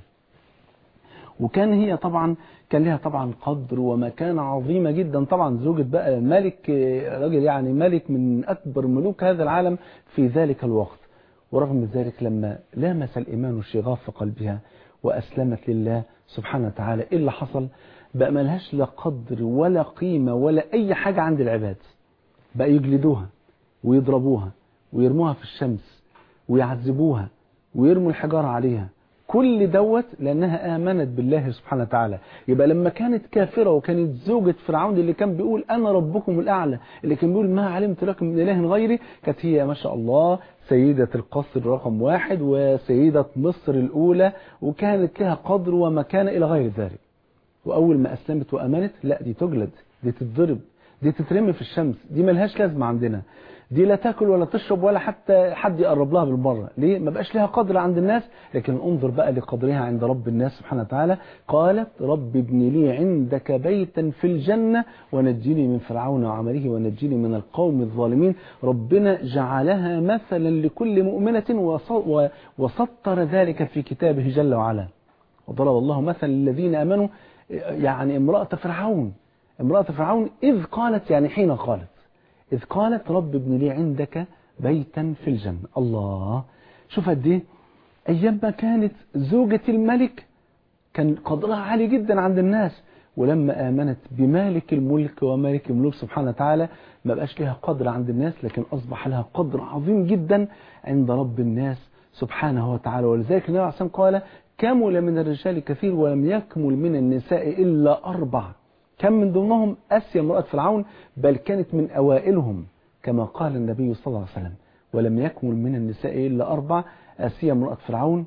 وكان هي طبعا كان لها طبعا قدر ومكانة عظيمة جدا طبعا زوجة بقى ملك آه، راجل يعني ملك من أكبر ملوك هذا العالم في ذلك الوقت ورغم ذلك لما لامس الإيمان شغاف قلبها وأسلمت لله سبحانه وتعالى إيه اللي حصل بقى ملهاش لا قدر ولا قيمة ولا أي حاجة عند العباد بقى يجلدوها ويضربوها ويرموها في الشمس ويعذبوها ويرموا الحجارة عليها كل دوت لأنها آمنت بالله سبحانه وتعالى يبقى لما كانت كافرة وكانت زوجة فرعون اللي كان بيقول أنا ربكم الأعلى اللي كان بيقول ما علمت لكم من إله غيري كانت هي ما شاء الله سيدة القصر رقم واحد وسيدة مصر الأولى وكانت لها قدر ومكانة إلى غير ذلك وأول ما أسلمت وأمنت لا دي تجلد دي تتضرب دي تترمي في الشمس دي ملهاش لازمة عندنا دي لا تاكل ولا تشرب ولا حتى حد يقرب لها بالمرة ليه ما بقاش لها قدر عند الناس لكن انظر بقى لقدرها عند رب الناس سبحانه وتعالى قالت رب ابن لي عندك بيتا في الجنة ونجني من فرعون وعمله ونجني من القوم الظالمين ربنا جعلها مثلا لكل مؤمنة وص- و- وسطر ذلك في كتابه جل وعلا وضرب الله مثلا للذين امنوا يعني امرأة فرعون امرأة فرعون إذ قالت يعني حين قالت إذ قالت رب ابن لي عندك بيتا في الجنة الله شوف قد ايه أيام ما كانت زوجة الملك كان قدرها عالي جدا عند الناس ولما آمنت بمالك الملك ومالك الملوك سبحانه وتعالى ما بقاش لها قدر عند الناس لكن أصبح لها قدر عظيم جدا عند رب الناس سبحانه وتعالى ولذلك النبي عليه الصلاة والسلام قال كمل من الرجال كثير ولم يكمل من النساء إلا أربع كم من ضمنهم أسيا امرأة فرعون بل كانت من أوائلهم كما قال النبي صلى الله عليه وسلم ولم يكمل من النساء إلا أربع أسيا امرأة فرعون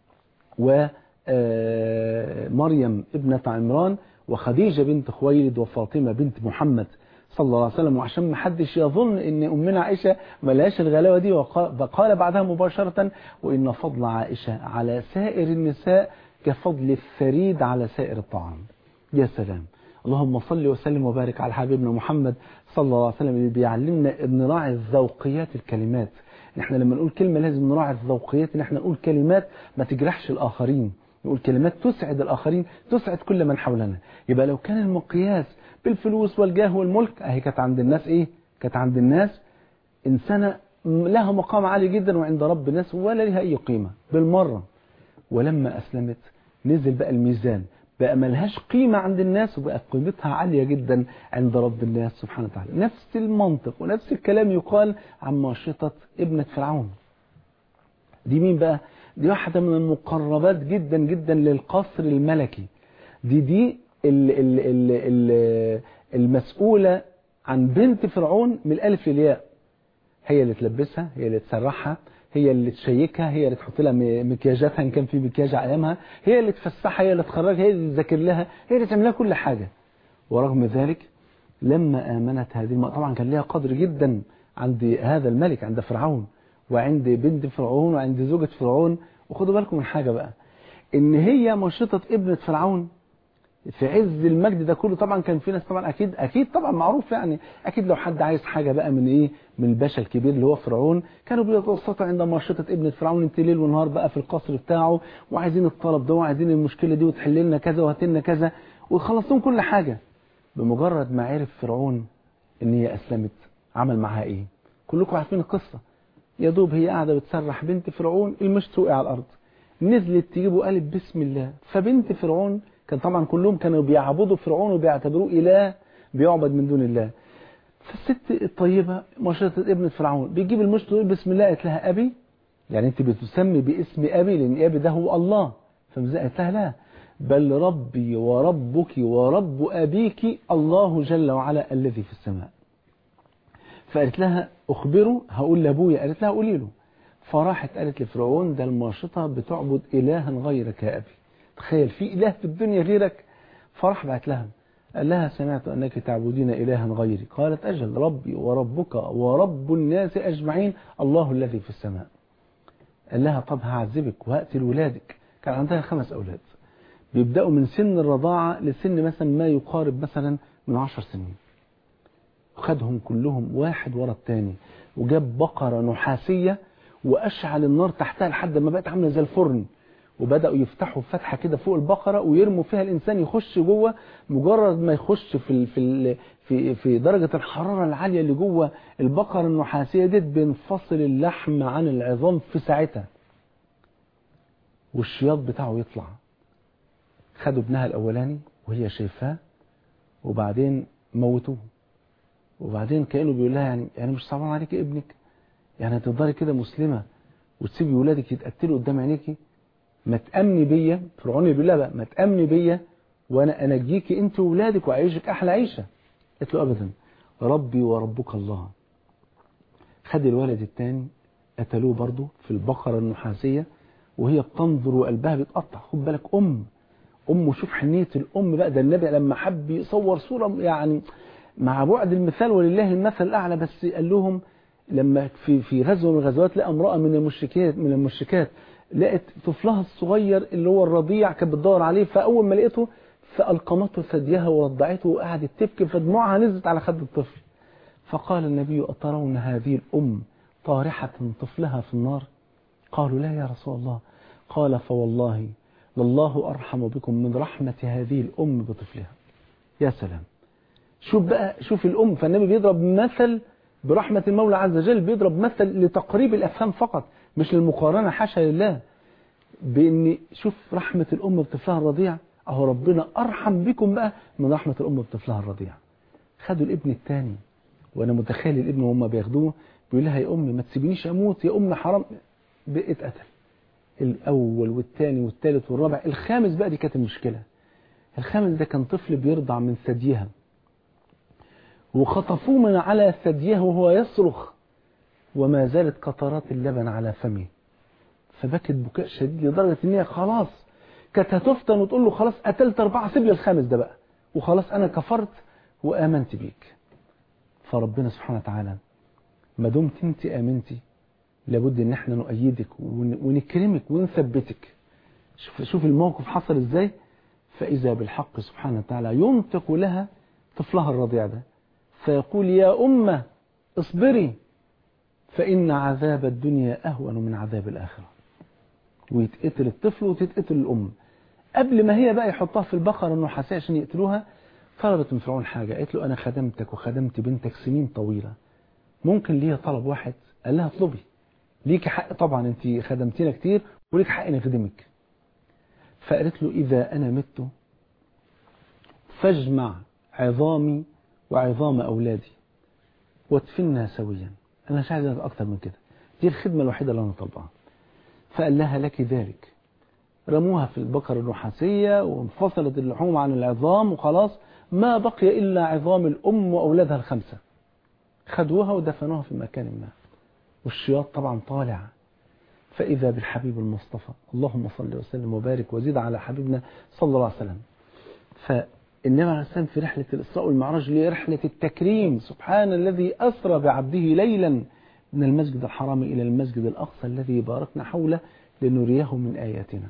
ومريم ابنة عمران وخديجة بنت خويلد وفاطمة بنت محمد صلى الله عليه وسلم وعشان ما حدش يظن ان امنا عائشة ملهاش الغلاوة دي وقال بعدها مباشرة وان فضل عائشة على سائر النساء كفضل الثريد على سائر الطعام يا سلام اللهم صل وسلم وبارك على حبيبنا محمد صلى الله عليه وسلم اللي بيعلمنا ان نراعي الذوقيات الكلمات احنا لما نقول كلمة لازم نراعي الذوقيات ان احنا نقول كلمات ما تجرحش الاخرين نقول كلمات تسعد الاخرين تسعد كل من حولنا يبقى لو كان المقياس بالفلوس والجاه والملك اهي كانت عند الناس ايه كانت عند الناس انسانة لها مقام عالي جدا وعند رب الناس ولا لها اي قيمة بالمرة ولما اسلمت نزل بقى الميزان بقى ملهاش قيمة عند الناس وبقى قيمتها عالية جدا عند رب الناس سبحانه وتعالى نفس المنطق ونفس الكلام يقال عن ماشطة ابنة فرعون دي مين بقى دي واحدة من المقربات جدا جدا للقصر الملكي دي دي ال ال ال ال المسؤولة عن بنت فرعون من الألف للياء هي اللي تلبسها هي اللي تسرحها هي اللي تشيكها هي اللي تحط لها مكياجاتها ان كان في مكياج على ايامها هي اللي تفسحها هي اللي تخرجها هي اللي تذاكر لها هي اللي تعمل لها كل حاجة ورغم ذلك لما آمنت هذه المرأة طبعا كان لها قدر جدا عند هذا الملك عند فرعون وعند بنت فرعون وعند زوجة فرعون وخدوا بالكم من حاجة بقى ان هي مشطة ابنة فرعون في عز المجد ده كله طبعا كان في ناس طبعا اكيد اكيد طبعا معروف يعني اكيد لو حد عايز حاجه بقى من ايه من الباشا الكبير اللي هو فرعون كانوا بيتوسطوا عند مشطه ابنه فرعون انت ليل ونهار بقى في القصر بتاعه وعايزين الطلب ده وعايزين المشكله دي وتحل لنا كذا وهات لنا كذا ويخلص لهم كل حاجه بمجرد ما عرف فرعون ان هي اسلمت عمل معاها ايه كلكم عارفين القصه يا دوب هي قاعده بتسرح بنت فرعون المشط وقع على الارض نزلت تجيبه قالت بسم الله فبنت فرعون كان طبعا كلهم كانوا بيعبدوا فرعون وبيعتبروه إله بيعبد من دون الله فالست الطيبة مشرطة ابنة فرعون بيجيب المشط ويقول بسم الله قالت لها أبي يعني أنت بتسمي باسم أبي لأن أبي ده هو الله فقالت لها لا بل ربي وربك ورب أبيك الله جل وعلا الذي في السماء فقالت لها أخبره هقول لأبويا قالت لها قولي له فراحت قالت لفرعون ده الماشطة بتعبد إلها غيرك يا أبي تخيل في إله في الدنيا غيرك فراح بعت لها قال لها سمعت أنك تعبدين إلها غيري قالت أجل ربي وربك ورب الناس أجمعين الله الذي في السماء قال لها طب هعذبك وهقتل ولادك كان عندها خمس أولاد بيبدأوا من سن الرضاعة لسن مثلا ما يقارب مثلا من عشر سنين خدهم كلهم واحد ورا الثاني وجاب بقرة نحاسية وأشعل النار تحتها لحد ما بقت عاملة زي الفرن وبدأوا يفتحوا فتحة كده فوق البقرة ويرموا فيها الإنسان يخش جوه مجرد ما يخش في ال في ال في في درجة الحرارة العالية اللي جوه البقرة النحاسية ديت بينفصل اللحم عن العظام في ساعتها والشياط بتاعه يطلع خدوا ابنها الأولاني وهي شايفاه وبعدين موتوه وبعدين كأنه بيقول لها يعني يعني مش صعبان عليك ابنك يعني هتفضلي كده مسلمة وتسيبي ولادك يتقتلوا قدام عينيكي ما تأمني بيا فرعون بيقول لها بقى ما تأمني بيا وانا انجيكي انت وولادك واعيشك احلى عيشة قالت له ابدا ربي وربك الله خد الولد الثاني قتلوه برضه في البقرة النحاسية وهي بتنظر وقلبها بيتقطع خد بالك ام ام شوف حنية الام بقى ده النبي لما حب يصور صورة يعني مع بعد المثال ولله المثل الاعلى بس قال لهم لما في في غزوه من الغزوات لقى امراه من المشركات من المشركات لقت طفلها الصغير اللي هو الرضيع كانت بتدور عليه فاول ما لقيته فالقمته ثديها ورضعته وقعدت تبكي فدموعها نزلت على خد الطفل فقال النبي اترون هذه الام طارحه طفلها في النار قالوا لا يا رسول الله قال فوالله لله ارحم بكم من رحمه هذه الام بطفلها يا سلام شوف بقى شوف الام فالنبي بيضرب مثل برحمة المولى عز وجل بيضرب مثل لتقريب الأفهام فقط مش للمقارنة حاشا لله بأن شوف رحمة الأم بطفلها الرضيع أهو ربنا أرحم بكم بقى من رحمة الأم بطفلها الرضيع خدوا الابن الثاني وأنا متخيل الابن وهم بياخدوه بيقول لها يا أمي ما تسيبنيش أموت يا أم حرام اتقتل الأول والثاني والثالث والرابع الخامس بقى دي كانت المشكلة الخامس ده كان طفل بيرضع من ثديها وخطفوه من على ثديه وهو يصرخ وما زالت قطرات اللبن على فمه فبكت بكاء شديد لدرجة ان هي خلاص كانت هتفتن وتقول له خلاص قتلت أربعة سيب لي الخامس ده بقى وخلاص أنا كفرت وآمنت بيك فربنا سبحانه وتعالى ما دمت انت آمنتي لابد ان احنا نؤيدك ونكرمك ونثبتك شوف, شوف الموقف حصل ازاي فإذا بالحق سبحانه وتعالى ينطق لها طفلها الرضيع ده فيقول يا أمة اصبري فإن عذاب الدنيا أهون من عذاب الآخرة ويتقتل الطفل وتتقتل الأم قبل ما هي بقى يحطها في البقرة النحاسية عشان يقتلوها طلبت من فرعون حاجة قالت له أنا خدمتك وخدمت بنتك سنين طويلة ممكن ليها طلب واحد قال لها اطلبي ليك حق طبعا انت خدمتينا كتير وليك حق نخدمك فقالت له إذا أنا مت فاجمع عظامي وعظام أولادي وادفنها سويا أنا مش عايز أكتر من كده دي الخدمة الوحيدة اللي أنا طلبها فقال لها لك ذلك رموها في البقرة النحاسية وانفصلت اللحوم عن العظام وخلاص ما بقي إلا عظام الأم وأولادها الخمسة خدوها ودفنوها في مكان ما والشياط طبعا طالع فإذا بالحبيب المصطفى اللهم صل وسلم وبارك وزيد على حبيبنا صلى الله عليه وسلم فالنبي عليه السلام في رحلة الإسراء والمعراج اللي هي رحلة التكريم سبحان الذي أسرى بعبده ليلا من المسجد الحرام إلى المسجد الأقصى الذي باركنا حوله لنريه من آياتنا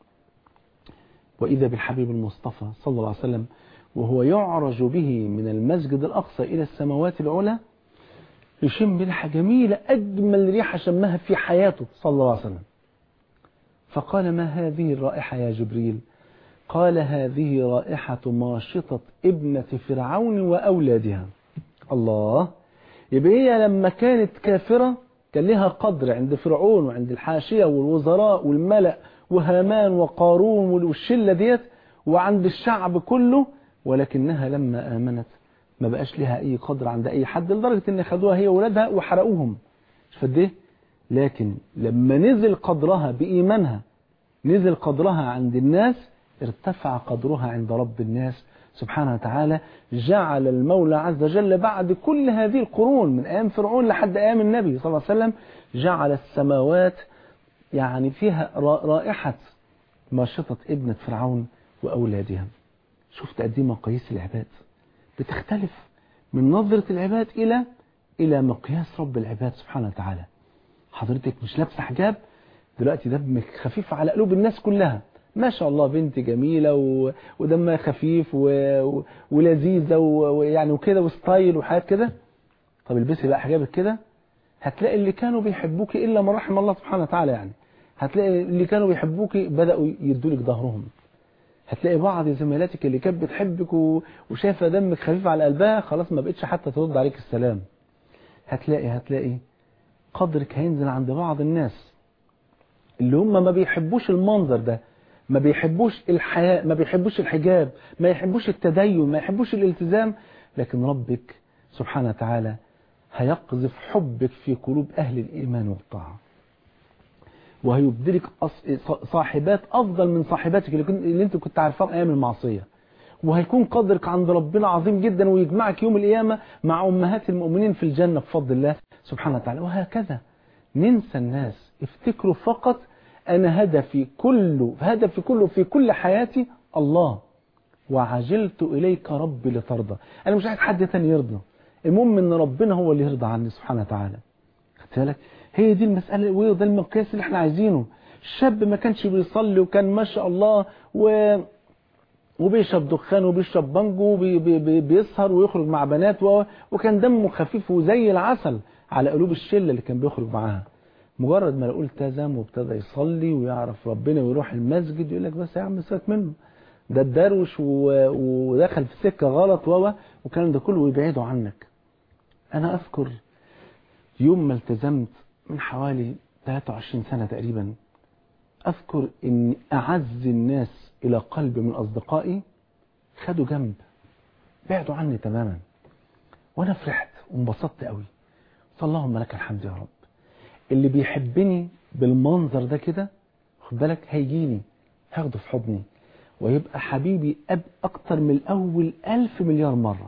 وإذا بالحبيب المصطفى صلى الله عليه وسلم وهو يعرج به من المسجد الأقصى إلى السماوات العلى يشم ريحة جميلة أجمل ريحة شمها في حياته صلى الله عليه وسلم فقال ما هذه الرائحة يا جبريل قال هذه رائحة ماشطة ابنة فرعون وأولادها الله يبقى هي لما كانت كافرة كان لها قدر عند فرعون وعند الحاشية والوزراء والملأ وهامان وقارون والشلة ديت وعند الشعب كله ولكنها لما آمنت ما بقاش لها أي قدر عند أي حد لدرجة إن خدوها هي وولادها وحرقوهم مش فد لكن لما نزل قدرها بإيمانها نزل قدرها عند الناس ارتفع قدرها عند رب الناس سبحانه وتعالى جعل المولى عز وجل بعد كل هذه القرون من أيام فرعون لحد أيام النبي صلى الله عليه وسلم جعل السماوات يعني فيها رائحة ماشطة ابنة فرعون وأولادها شفت قد ايه مقاييس العباد بتختلف من نظرة العباد إلى إلى مقياس رب العباد سبحانه وتعالى حضرتك مش لابسه حجاب دلوقتي دمك خفيف على قلوب الناس كلها ما شاء الله بنت جميلة و... ودمها خفيف و... و... ولذيذة و... ويعني وكده وستايل وحاجات كده طب البسي بقى حجابك كده هتلاقي اللي كانوا بيحبوك إلا من رحم الله سبحانه وتعالى يعني هتلاقي اللي كانوا بيحبوك بدأوا يدولك ظهرهم هتلاقي بعض زميلاتك اللي كانت بتحبك و... وشايفه دمك خفيف على قلبها خلاص ما بقتش حتى ترد عليك السلام هتلاقي هتلاقي قدرك هينزل عند بعض الناس اللي هم ما بيحبوش المنظر ده ما بيحبوش الحياء ما بيحبوش الحجاب ما يحبوش التدين ما يحبوش الالتزام لكن ربك سبحانه وتعالى هيقذف حبك في قلوب أهل الإيمان والطاعة وهيبدلك صاحبات أفضل من صاحباتك اللي, كنت اللي انت كنت عارفاهم أيام المعصية وهيكون قدرك عند ربنا عظيم جدا ويجمعك يوم القيامة مع أمهات المؤمنين في الجنة بفضل الله سبحانه وتعالى وهكذا ننسى الناس افتكروا فقط أنا هدفي كله هدفي كله في كل حياتي الله وعجلت إليك ربي لترضى أنا مش عايز حد تاني يرضى المهم أن ربنا هو اللي يرضى عني سبحانه وتعالى خدت بالك هي دي المسألة وده المقياس اللي احنا عايزينه الشاب ما كانش بيصلي وكان ما شاء الله و... وبيشرب دخان وبيشرب بانجو وبيسهر ويخرج مع بنات و... وكان دمه خفيف وزي العسل على قلوب الشلة اللي كان بيخرج معاها مجرد ما لقوا التزم وابتدى يصلي ويعرف ربنا ويروح المسجد يقول لك بس يا عم سيبك منه ده الدروش و... ودخل في سكة غلط و وكان ده كله ويبعدوا عنك انا اذكر يوم ما التزمت من حوالي 23 سنة تقريبا اذكر ان اعز الناس الى قلبي من اصدقائي خدوا جنب بعدوا عني تماما وانا فرحت وانبسطت قوي فاللهم لك الحمد يا رب اللي بيحبني بالمنظر ده كده خد بالك هيجيني هاخده في حضني ويبقى حبيبي أب أكتر من الأول ألف مليار مرة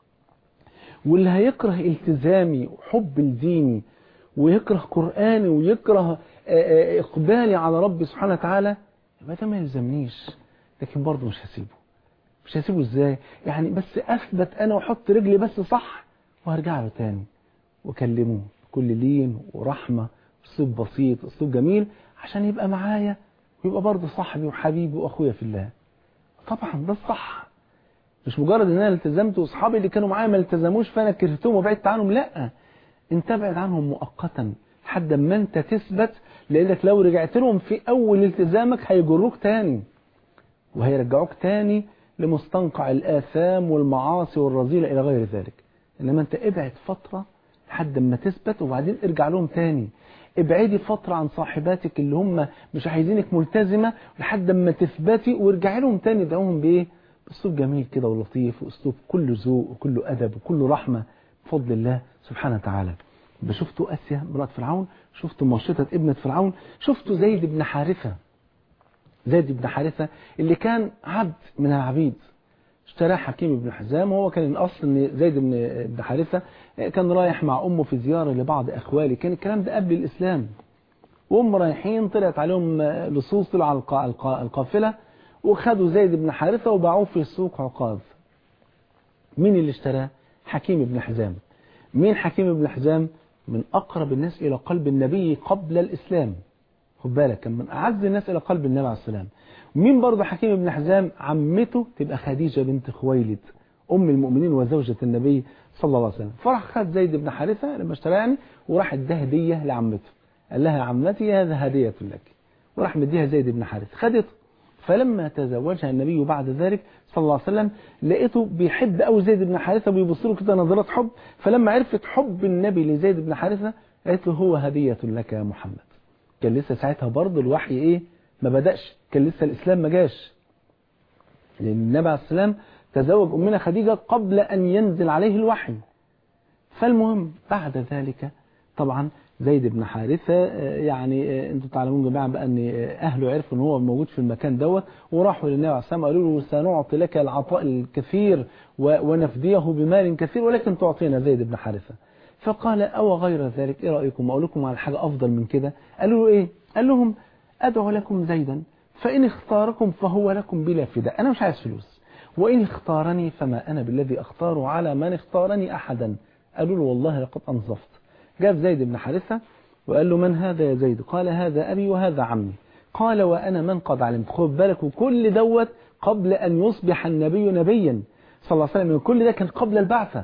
واللي هيكره التزامي وحب لديني ويكره قرآني ويكره إقبالي على ربي سبحانه وتعالى يبقى ده ما يلزمنيش لكن برضه مش هسيبه مش هسيبه ازاي يعني بس أثبت أنا وأحط رجلي بس صح وهرجع له تاني وكلمه بكل لين ورحمة أسلوب بسيط أسلوب جميل عشان يبقى معايا ويبقى برضه صاحبي وحبيبي وأخويا في الله طبعا ده الصح مش مجرد ان انا التزمت واصحابي اللي كانوا معايا ما التزموش فانا كرهتهم وبعدت عنهم لا انت ابعد عنهم مؤقتا لحد ما انت تثبت لانك لو رجعت لهم في اول التزامك هيجروك تاني وهيرجعوك تاني لمستنقع الاثام والمعاصي والرذيله الى غير ذلك انما انت ابعد فتره لحد ما تثبت وبعدين ارجع لهم تاني ابعدي فترة عن صاحباتك اللي هم مش عايزينك ملتزمة لحد ما تثبتي وارجعي لهم تاني دعوهم بايه باسلوب جميل كده ولطيف واسلوب كله ذوق وكله ادب وكله رحمة بفضل الله سبحانه وتعالى شفتوا اسيا مرات فرعون شفتوا ماشطة ابنة فرعون شفتوا زيد بن حارثة زيد بن حارثة اللي كان عبد من العبيد اشتراه حكيم بن حزام وهو كان الاصل ان زيد بن حارثة كان رايح مع امه في زيارة لبعض اخوالي كان الكلام ده قبل الاسلام وهم رايحين طلعت عليهم لصوص طلع على القافلة وخدوا زيد بن حارثة وباعوه في السوق عقاظ مين اللي اشتراه حكيم بن حزام مين حكيم بن حزام من اقرب الناس الى قلب النبي قبل الاسلام خد بالك كان من اعز الناس الى قلب النبي عليه السلام مين برضه حكيم بن حزام عمته تبقى خديجة بنت خويلد أم المؤمنين وزوجة النبي صلى الله عليه وسلم فراح خد زيد بن حارثة لما اشترى يعني وراح اداها هدية لعمته قال لها عمتي هذا هدية لك وراح مديها زيد بن حارثة خدته فلما تزوجها النبي بعد ذلك صلى الله عليه وسلم لقيته بيحب قوي زيد بن حارثة وبيبص له كده نظرات حب فلما عرفت حب النبي لزيد بن حارثة قالت له هو هدية لك يا محمد كان لسه ساعتها برضه الوحي ايه ما بدأش كان لسه الإسلام ما جاش لأن النبي عليه السلام تزوج أمنا خديجة قبل أن ينزل عليه الوحي فالمهم بعد ذلك طبعا زيد بن حارثة يعني انتم تعلمون جميعا بقى ان اهله عرفوا ان هو موجود في المكان دوت وراحوا للنبي عليه الصلاه والسلام قالوا له سنعطي لك العطاء الكثير ونفديه بمال كثير ولكن تعطينا زيد بن حارثة فقال او غير ذلك ايه رايكم اقول لكم على حاجه افضل من كده قالوا له ايه قال لهم ادعو لكم زيدا فان اختاركم فهو لكم بلا فداء انا مش عايز فلوس وان اختارني فما انا بالذي اختار على من اختارني احدا قالوا له والله لقد انصفت جاب زيد بن حارثة وقال له من هذا يا زيد قال هذا أبي وهذا عمي قال وأنا من قد علمت خد بالك وكل دوت قبل أن يصبح النبي نبيا صلى الله عليه وسلم كل ده كان قبل البعثة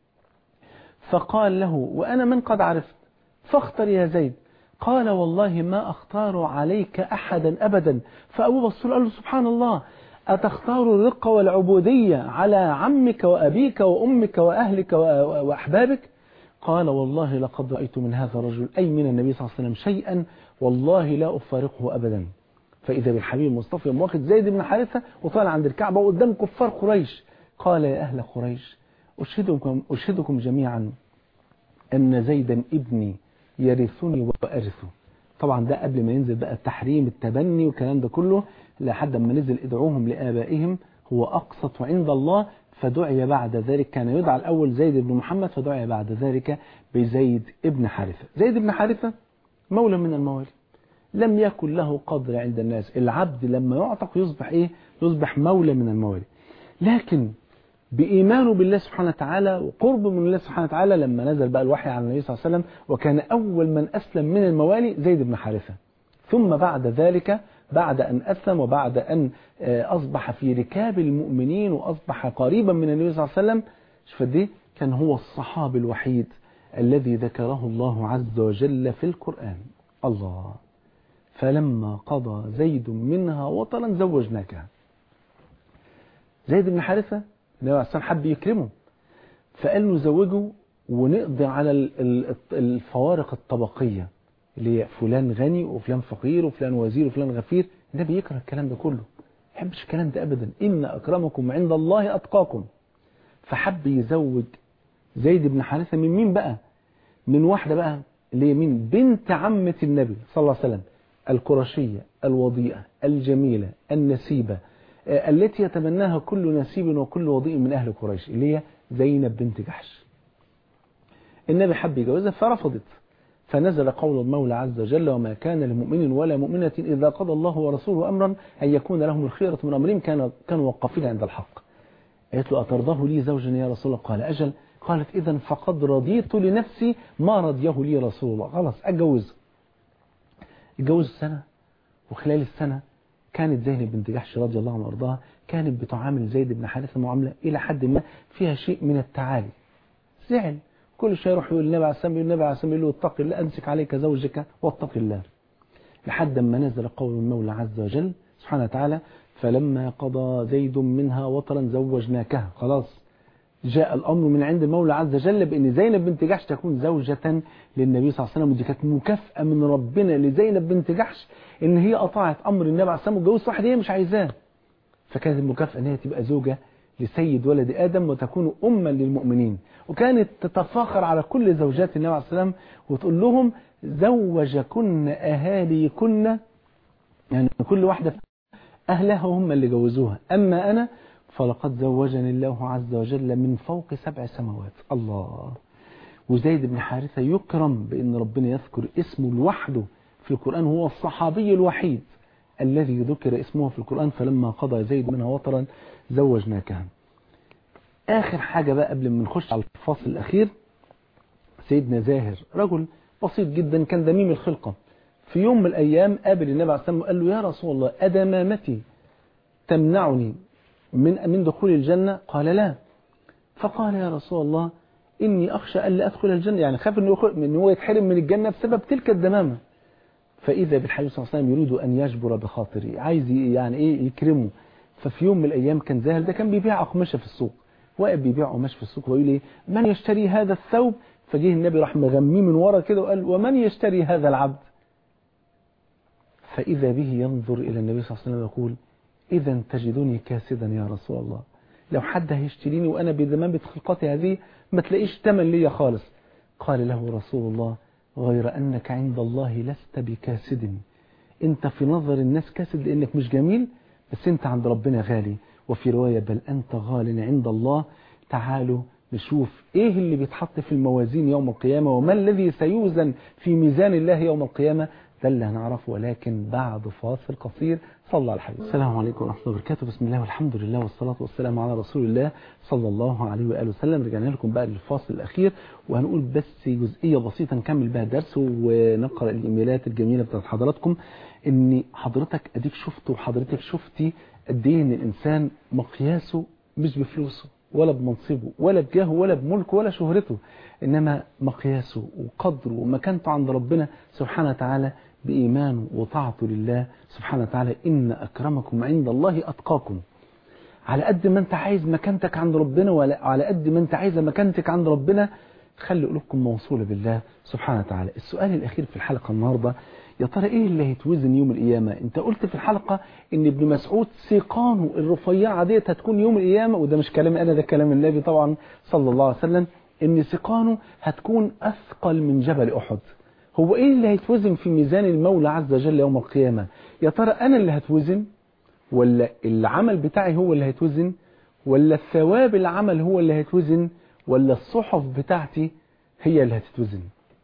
فقال له وأنا من قد عرفت فاختر يا زيد قال والله ما أختار عليك أحدا أبدا فأبو بصر قال له سبحان الله أتختار الرقة والعبودية على عمك وأبيك وأمك وأهلك وأحبابك قال والله لقد رأيت من هذا الرجل أي من النبي صلى الله عليه وسلم شيئا والله لا أفارقه أبدا فإذا بالحبيب المصطفى يوم واخد زيد بن حارثة وطالع عند الكعبة قدام كفار قريش قال يا أهل قريش أشهدكم, أشهدكم جميعا أن زيدا ابني يرثني وأرثه طبعا ده قبل ما ينزل بقى التحريم التبني والكلام ده كله لحد ما نزل ادعوهم لآبائهم هو أقسط عند الله فدعي بعد ذلك كان يدعى الأول زيد بن محمد فدعي بعد ذلك بزيد ابن حارثة زيد بن حارثة مولى من الموالي لم يكن له قدر عند الناس العبد لما يعتق يصبح إيه يصبح مولى من الموالي لكن بإيمانه بالله سبحانه وتعالى وقرب من الله سبحانه وتعالى لما نزل بقى الوحي على النبي صلى الله عليه وسلم وكان أول من أسلم من الموالي زيد بن حارثة ثم بعد ذلك بعد أن أسلم وبعد أن أصبح في ركاب المؤمنين وأصبح قريبا من النبي صلى الله عليه وسلم شوف دي كان هو الصحابي الوحيد الذي ذكره الله عز وجل في القرآن الله فلما قضى زيد منها وطرا زوجناكها زيد بن حارثة النبي عليه الصلاة حب يكرمه فقال له زوجه ونقضي على الفوارق الطبقية اللي هي فلان غني وفلان فقير وفلان وزير وفلان غفير النبي يكره الكلام ده كله ما يحبش الكلام ده ابدا ان اكرمكم عند الله اتقاكم فحب يزوج زيد بن حارثه من مين بقى من واحده بقى اللي هي مين بنت عمه النبي صلى الله عليه وسلم القرشيه الوضيئه الجميله النسيبه التي يتمناها كل نسيب وكل وضيء من اهل قريش اللي هي زينب بنت جحش النبي حب يجوزها فرفضت فنزل قول المولى عز وجل وما كان لمؤمن ولا مؤمنة إذا قضى الله ورسوله أمرا أن يكون لهم الخيرة من أمرهم كانوا كانوا وقفين عند الحق قالت له أترضاه لي زوجا يا رسول الله قال أجل قالت إذا فقد رضيت لنفسي ما رضيه لي رسول الله خلاص أتجوز اتجوز سنة وخلال السنة كانت زينب بنت جحش رضي الله عنها وارضاها كانت بتعامل زيد بن حارثة معاملة إلى حد ما فيها شيء من التعالي زعل كل شيء يروح يقول النبي عليه السلام يقول النبي عليه السلام يقول له اتق الله امسك عليك زوجك واتق الله لحد ما نزل قول المولى عز وجل سبحانه وتعالى فلما قضى زيد منها وطرا زوجناكها خلاص جاء الأمر من عند المولى عز وجل بأن زينب بنت جحش تكون زوجة للنبي صلى الله عليه وسلم ودي كانت مكافأة من ربنا لزينب بنت جحش إن هي أطاعت أمر النبي عليه السلام وجوزت واحد هي مش عايزاه فكانت المكافأة إن هي تبقى زوجة لسيد ولد آدم وتكون أما للمؤمنين وكانت تتفاخر على كل زوجات النبي عليه السلام وتقول لهم زوجكن أهاليكن يعني كل واحدة أهلها هم اللي جوزوها أما أنا فلقد زوجني الله عز وجل من فوق سبع سماوات الله وزيد بن حارثة يكرم بأن ربنا يذكر اسمه لوحده في القرآن هو الصحابي الوحيد الذي ذكر اسمه في القرآن فلما قضى زيد منها وطرا زوجناكها آخر حاجة بقى قبل ما نخش على الفصل الأخير سيدنا زاهر رجل بسيط جدا كان دميم الخلقة في يوم من الأيام قابل النبي عليه الصلاة والسلام وقال له يا رسول الله أدمامتي تمنعني من من دخول الجنة قال لا فقال يا رسول الله إني أخشى ألا أدخل الجنة يعني خاف إنه هو يتحرم من الجنة بسبب تلك الدمامة فإذا بالحبيب صلى الله عليه وسلم يريد أن يجبر بخاطري عايز يعني إيه يكرمه ففي يوم من الأيام كان زاهر ده كان بيبيع أقمشة في السوق واقف بيبيع قماش في السوق ويقول إيه من يشتري هذا الثوب فجه النبي راح مغميه من ورا كده وقال ومن يشتري هذا العبد فإذا به ينظر إلى النبي صلى الله عليه وسلم ويقول إذا تجدني كاسدا يا رسول الله لو حد هيشتريني وأنا بدمامة خلقتي هذه ما تلاقيش تمن ليا خالص قال له رسول الله غير أنك عند الله لست بكاسد أنت في نظر الناس كاسد لأنك مش جميل بس أنت عند ربنا غالي وفي رواية بل أنت غال عند الله تعالوا نشوف إيه اللي بيتحط في الموازين يوم القيامة وما الذي سيوزن في ميزان الله يوم القيامة ده اللي هنعرفه ولكن بعد فاصل قصير صلى على الحبيب السلام عليكم ورحمة الله وبركاته بسم الله والحمد لله والصلاة والسلام على رسول الله صلى الله عليه وآله وسلم رجعنا لكم بقى للفاصل الأخير وهنقول بس جزئية بسيطة نكمل بها الدرس ونقرأ الإيميلات الجميلة بتاعت حضراتكم إن حضرتك أديك شفت وحضرتك شفتي قد إيه إن الإنسان مقياسه مش بفلوسه ولا بمنصبه ولا بجاهه ولا بملكه ولا شهرته إنما مقياسه وقدره ومكانته عند ربنا سبحانه وتعالى بإيمانه وطاعته لله سبحانه وتعالى إن أكرمكم عند الله أتقاكم على قد ما أنت عايز مكانتك عند ربنا وعلى قد ما أنت عايز مكانتك عند ربنا خلي قلوبكم موصولة بالله سبحانه وتعالى السؤال الأخير في الحلقة النهاردة يا ترى إيه اللي هيتوزن يوم القيامة أنت قلت في الحلقة إن ابن مسعود سيقانه الرفيعة ديت هتكون يوم القيامة وده مش كلامي أنا ده كلام النبي طبعا صلى الله عليه وسلم إن سيقانه هتكون أثقل من جبل أحد هو ايه اللي هيتوزن في ميزان المولى عز وجل يوم القيامة يا ترى انا اللي هتوزن ولا العمل بتاعي هو اللي هيتوزن ولا الثواب العمل هو اللي هيتوزن ولا الصحف بتاعتي هي اللي هتتوزن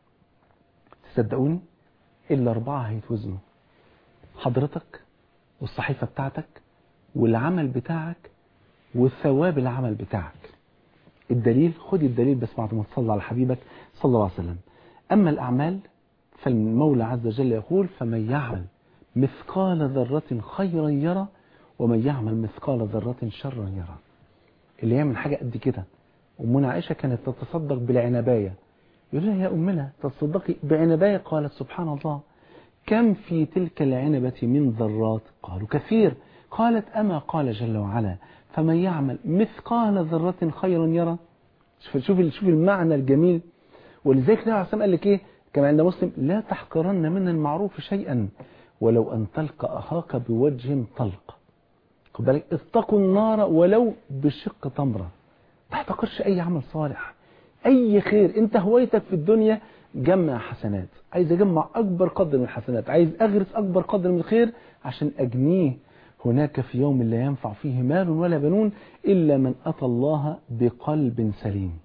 تصدقوني الا اربعة هيتوزنوا حضرتك والصحيفة بتاعتك والعمل بتاعك والثواب العمل بتاعك الدليل خد الدليل بس بعد ما تصلي على حبيبك صلى الله عليه وسلم أما الأعمال فالمولى عز وجل يقول فمن يعمل مثقال ذرة خيرا يرى ومن يعمل مثقال ذرة شرا يرى اللي يعمل حاجة قد كده أمنا عائشة كانت تتصدق بالعنباية يقول لها يا أمنا تصدقي بعنباية قالت سبحان الله كم في تلك العنبة من ذرات قالوا كثير قالت أما قال جل وعلا فمن يعمل مثقال ذرة خيرا يرى شوف شوف المعنى الجميل ولذلك النبي عليه الصلاه قال لك ايه كما عند مسلم لا تحقرن من المعروف شيئا ولو ان تلقى اخاك بوجه طلق خد بالك اتقوا النار ولو بشق تمره ما تحتقرش اي عمل صالح اي خير انت هوايتك في الدنيا جمع حسنات عايز اجمع اكبر قدر من الحسنات عايز اغرس اكبر قدر من الخير عشان اجنيه هناك في يوم لا ينفع فيه مال ولا بنون الا من اتى الله بقلب سليم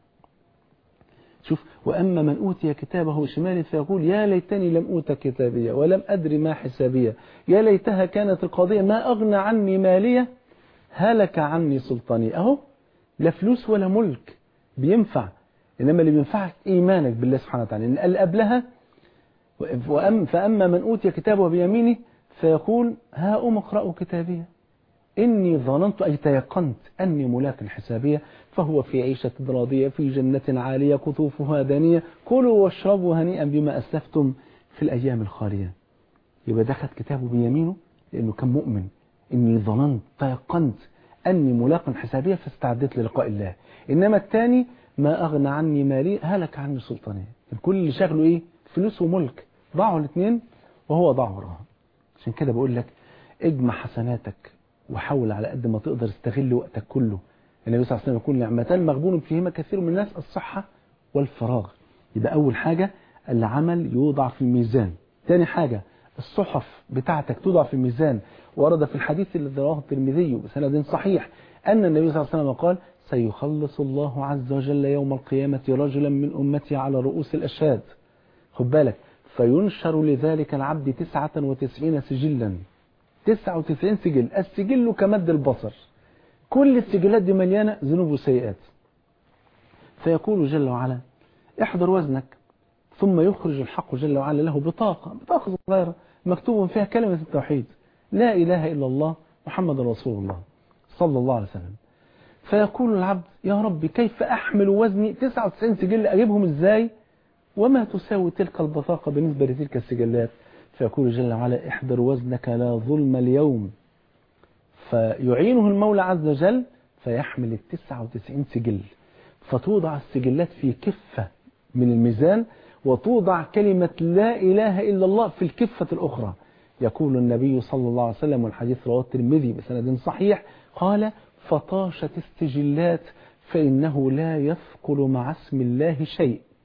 شوف وأما من أوتي كتابه شمال فيقول يا ليتني لم أوت كتابية ولم أدري ما حسابية يا ليتها كانت القضية ما أغنى عني مالية هلك عني سلطاني أهو لا فلوس ولا ملك بينفع إنما اللي بينفعك إيمانك بالله سبحانه وتعالى إن قال قبلها وأم فأما من أوتي كتابه بيمينه فيقول ها أم اقرأوا كتابية إني ظننت أي تيقنت أني ملاك حسابية فهو في عيشة راضية في جنة عالية قطوفها دانية كلوا واشربوا هنيئا بما أسلفتم في الأيام الخالية يبقى دخل كتابه بيمينه لأنه كان مؤمن إني ظننت تيقنت أني ملاق حسابية فاستعدت للقاء الله إنما الثاني ما أغنى عني مالي هلك عني سلطانية الكل اللي شغله إيه فلوس وملك ضاعوا الاثنين وهو ضاع وراها عشان كده بقول لك اجمع حسناتك وحاول على قد ما تقدر استغل وقتك كله النبي صلى الله عليه وسلم يقول نعمتان مغبون فيهما كثير من الناس الصحة والفراغ يبقى أول حاجة العمل يوضع في الميزان ثاني حاجة الصحف بتاعتك توضع في الميزان ورد في الحديث الذي رواه الترمذي بسند صحيح أن النبي صلى الله عليه وسلم قال سيخلص الله عز وجل يوم القيامة رجلا من أمتي على رؤوس الأشهاد خد بالك فينشر لذلك العبد تسعة وتسعين سجلا تسعة وتسعين سجل السجل كمد البصر كل السجلات دي مليانة ذنوب وسيئات فيقول جل وعلا احضر وزنك ثم يخرج الحق جل وعلا له بطاقة بطاقة صغيرة مكتوب فيها كلمة التوحيد لا إله إلا الله محمد رسول الله صلى الله عليه وسلم فيقول العبد يا ربي كيف أحمل وزني 99 سجل أجيبهم إزاي وما تساوي تلك البطاقة بالنسبة لتلك السجلات فيقول جل وعلا احضر وزنك لا ظلم اليوم فيعينه المولى عز وجل فيحمل التسعة وتسعين سجل فتوضع السجلات في كفة من الميزان وتوضع كلمة لا إله إلا الله في الكفة الأخرى يقول النبي صلى الله عليه وسلم والحديث رواه الترمذي بسند صحيح قال فطاشت السجلات فإنه لا يثقل مع اسم الله شيء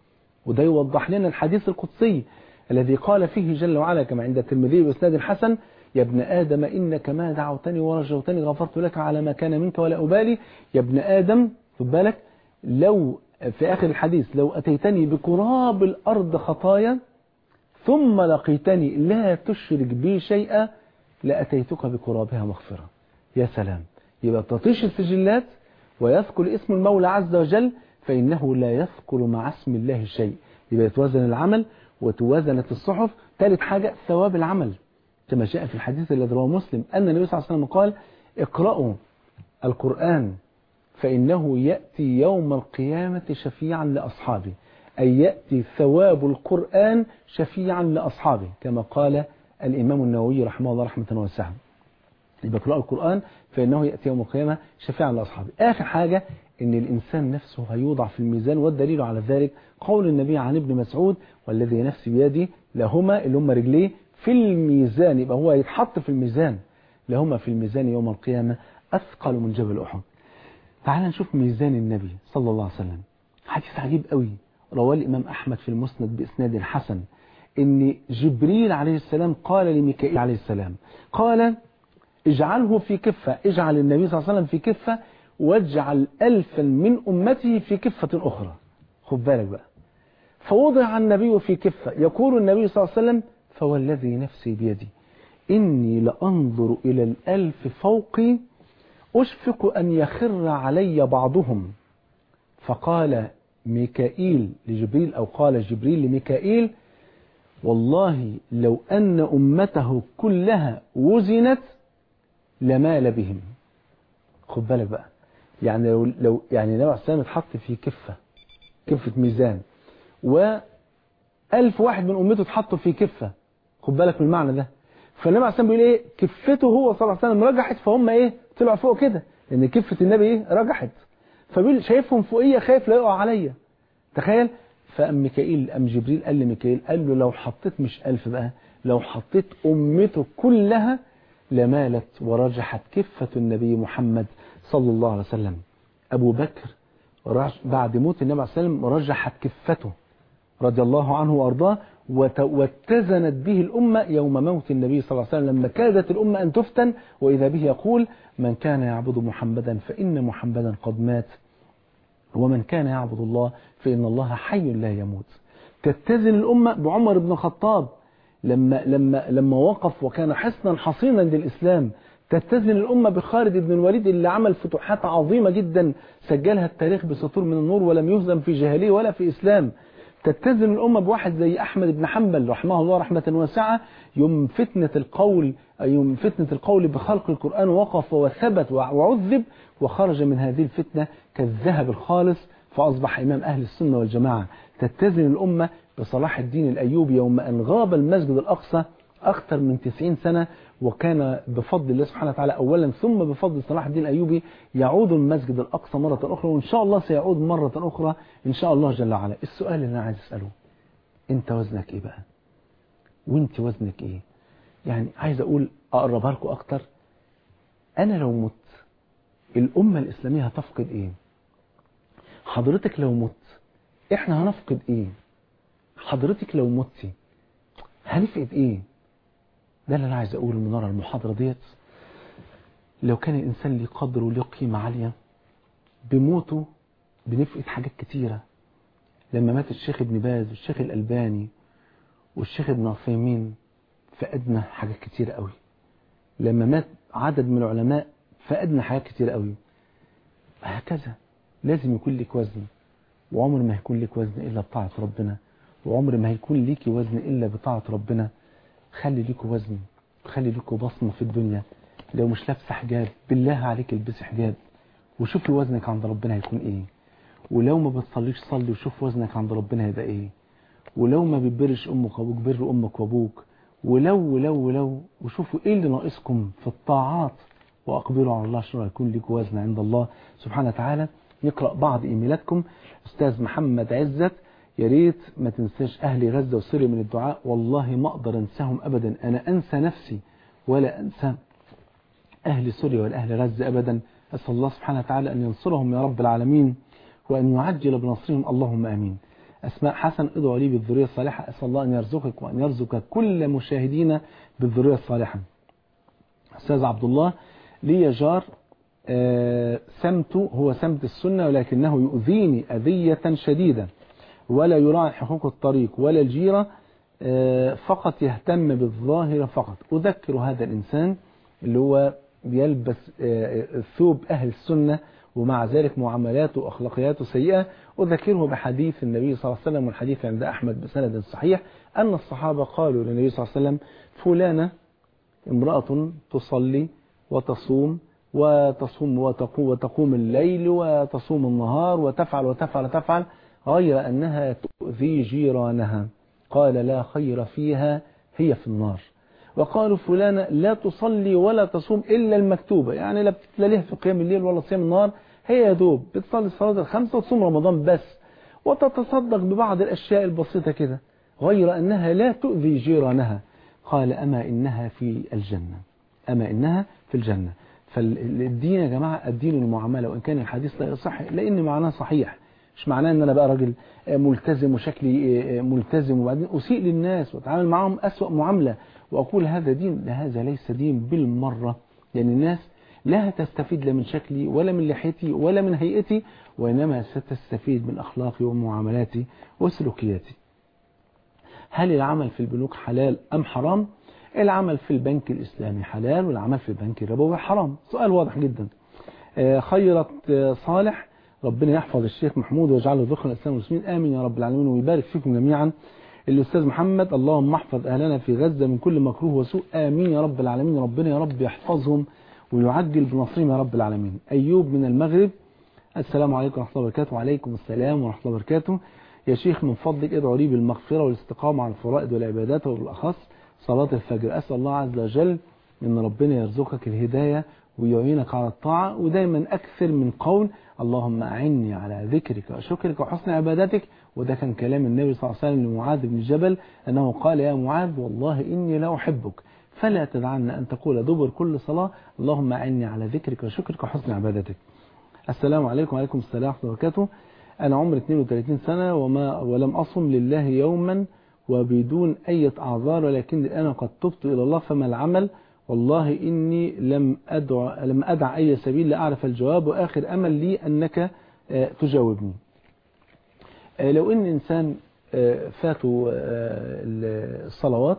وده يوضح لنا الحديث القدسي الذي قال فيه جل وعلا كما عند الترمذي بإسناد حسن يا ابن آدم إنك ما دعوتني ورجوتني غفرت لك على ما كان منك ولا أبالي يا ابن آدم خد بالك لو في آخر الحديث لو أتيتني بقراب الأرض خطايا ثم لقيتني لا تشرك بي شيئا لأتيتك بقرابها مغفرة يا سلام يبقى تطيش السجلات ويذكر اسم المولى عز وجل فإنه لا يذكر مع اسم الله شيء يبقى يتوازن العمل وتوازنت الصحف ثالث حاجة ثواب العمل كما جاء في الحديث الذي رواه مسلم أن النبي صلى الله عليه وسلم قال اقرأوا القرآن فإنه يأتي يوم القيامة شفيعا لأصحابه أي يأتي ثواب القرآن شفيعا لأصحابه كما قال الإمام النووي رحمه الله رحمة واسعة يبقى اقرأوا القرآن فإنه يأتي يوم القيامة شفيعا لأصحابه آخر حاجة إن الإنسان نفسه هيوضع في الميزان والدليل على ذلك قول النبي عن ابن مسعود والذي نفسي بيدي لهما اللي هم رجليه في الميزان يبقى هو يتحط في الميزان لهما في الميزان يوم القيامة أثقل من جبل أحد تعال نشوف ميزان النبي صلى الله عليه وسلم حديث عجيب قوي رواه الإمام أحمد في المسند بإسناد حسن إن جبريل عليه السلام قال لميكائيل عليه السلام قال اجعله في كفة اجعل النبي صلى الله عليه وسلم في كفة واجعل ألفا من أمته في كفة أخرى خد بالك بقى فوضع النبي في كفة يقول النبي صلى الله عليه وسلم فوالذي نفسي بيدي إني لأنظر إلى الألف فوقي أشفق أن يخر علي بعضهم فقال ميكائيل لجبريل أو قال جبريل لميكائيل والله لو أن أمته كلها وزنت لمال بهم خد بالك بقى يعني لو, لو يعني لو عسام اتحط في كفة كفة ميزان وألف واحد من أمته اتحطوا في كفة خد بالك من المعنى ده فالنبي عليه السلام بيقول ايه كفته هو صلى الله عليه وسلم رجحت فهم ايه طلعوا فوق كده لان كفة النبي ايه رجحت فبيقول شايفهم فوقيه خايف لا يقع عليا تخيل فأم ميكائيل أم جبريل قال لميكائيل قال له لو حطيت مش ألف بقى لو حطيت أمته كلها لمالت ورجحت كفة النبي محمد صلى الله عليه وسلم أبو بكر بعد موت النبي عليه السلام رجحت كفته رضي الله عنه وأرضاه واتزنت به الأمة يوم موت النبي صلى الله عليه وسلم لما كادت الأمة أن تفتن وإذا به يقول من كان يعبد محمدا فإن محمدا قد مات ومن كان يعبد الله فإن الله حي لا يموت تتزن الأمة بعمر بن الخطاب لما, لما, لما وقف وكان حصنا حصينا للإسلام تتزن الأمة بخالد بن الوليد اللي عمل فتوحات عظيمة جدا سجلها التاريخ بسطور من النور ولم يهزم في جاهلية ولا في إسلام تتزن الأمة بواحد زي أحمد بن حنبل رحمه الله رحمة واسعة يوم فتنة القول يوم فتنة القول بخلق القرآن وقف وثبت وعذب وخرج من هذه الفتنة كالذهب الخالص فأصبح إمام أهل السنة والجماعة تتزن الأمة بصلاح الدين الأيوبي يوم أن غاب المسجد الأقصى أكثر من 90 سنة وكان بفضل الله سبحانه وتعالى أولا ثم بفضل صلاح الدين الأيوبي يعود المسجد الأقصى مرة أخرى وإن شاء الله سيعود مرة أخرى إن شاء الله جل وعلا السؤال اللي أنا عايز أسأله أنت وزنك إيه بقى وأنت وزنك إيه يعني عايز أقول أقربها لكم أكتر أنا لو مت الأمة الإسلامية هتفقد إيه حضرتك لو مت إحنا هنفقد إيه حضرتك لو متي هنفقد إيه ده اللي أنا عايز أقوله من ورا المحاضرة ديت لو كان الإنسان ليه قدر وليه قيمة عالية بموته بنفقد حاجات كتيرة لما مات الشيخ ابن باز والشيخ الألباني والشيخ ابن عثيمين فقدنا حاجات كتيرة قوي لما مات عدد من العلماء فقدنا حاجات كتيرة قوي هكذا لازم يكون لك وزن وعمر ما هيكون لك وزن إلا بطاعة ربنا وعمر ما هيكون ليك وزن إلا بطاعة ربنا خلي ليكوا وزن خلي ليكوا بصمة في الدنيا لو مش لابسه حجاب بالله عليك البسي حجاب وشوفي وزنك عند ربنا هيكون ايه ولو ما بتصليش صلي وشوف وزنك عند ربنا هيبقى ايه ولو ما بتبرش امك وابوك بر امك وابوك ولو ولو ولو وشوفوا ايه اللي ناقصكم في الطاعات واقبلوا على الله عشان يكون لك وزن عند الله سبحانه وتعالى نقرا بعض ايميلاتكم استاذ محمد عزت يا ريت ما تنساش أهل غزة وسوريا من الدعاء والله ما أقدر أنساهم أبدا أنا أنسى نفسي ولا أنسى أهل سوريا والأهل غزة أبدا أسأل الله سبحانه وتعالى أن ينصرهم يا رب العالمين وأن يعجل بنصرهم اللهم آمين أسماء حسن ادعوا لي بالذرية الصالحة أسأل الله أن يرزقك وأن يرزق كل مشاهدين بالذرية الصالحة أستاذ عبد الله لي جار آه، سمت هو سمت السنة ولكنه يؤذيني أذية شديدة ولا يراعي حقوق الطريق ولا الجيرة آه، فقط يهتم بالظاهرة فقط أذكر هذا الإنسان اللي هو بيلبس آه، ثوب أهل السنة ومع ذلك معاملاته وأخلاقياته سيئة أذكره بحديث النبي صلى الله عليه وسلم والحديث عند أحمد بسند صحيح أن الصحابة قالوا للنبي صلى الله عليه وسلم فلانة امرأة تصلي وتصوم وتصوم وتقوم, وتقوم الليل وتصوم النهار وتفعل وتفعل وتفعل غير أنها تؤذي جيرانها قال لا خير فيها هي في النار وقالوا فلانة لا تصلي ولا تصوم إلا المكتوبة يعني لا بتتلاليها في قيام الليل ولا صيام النهار هي يا دوب بتصلي الصلاة الخمسة وتصوم رمضان بس وتتصدق ببعض الأشياء البسيطة كده غير أنها لا تؤذي جيرانها قال أما إنها في الجنة أما إنها في الجنة فالدين يا جماعة الدين المعاملة وإن كان الحديث لا يصح لأن معناه صحيح مش معناه ان انا بقى راجل ملتزم وشكلي ملتزم وبعدين اسيء للناس واتعامل معهم اسوأ معاملة واقول هذا دين لا هذا ليس دين بالمرة لان الناس لا تستفيد لا من شكلي ولا من لحيتي ولا من هيئتي وإنما ستستفيد من أخلاقي ومعاملاتي وسلوكياتي هل العمل في البنوك حلال أم حرام العمل في البنك الإسلامي حلال والعمل في البنك الربوي حرام سؤال واضح جدا خيرت صالح ربنا يحفظ الشيخ محمود ويجعله ذخر الإسلام والمسلمين آمين يا رب العالمين ويبارك فيكم جميعا الأستاذ محمد اللهم احفظ أهلنا في غزة من كل مكروه وسوء آمين يا رب العالمين ربنا يا رب يحفظهم ويعجل بنصرهم يا رب العالمين أيوب من المغرب السلام عليكم ورحمة الله وبركاته وعليكم السلام ورحمة الله وبركاته يا شيخ من فضلك ادعوا لي بالمغفرة والاستقامة على الفرائض والعبادات وبالأخص صلاة الفجر أسأل الله عز وجل أن ربنا يرزقك الهداية ويعينك على الطاعة ودايما أكثر من قول اللهم أعني على ذكرك وشكرك وحسن عبادتك وده كان كلام النبي صلى الله عليه وسلم لمعاذ بن جبل أنه قال يا معاذ والله إني لا أحبك فلا تدعن أن تقول دبر كل صلاة اللهم أعني على ذكرك وشكرك وحسن عبادتك السلام عليكم وعليكم السلام ورحمة الله وبركاته أنا عمري 32 سنة وما ولم أصم لله يوما وبدون أي أعذار ولكن الآن قد تبت إلى الله فما العمل والله إني لم أدع, لم أدع أي سبيل لأعرف الجواب وآخر أمل لي أنك تجاوبني لو إن إنسان فاتوا الصلوات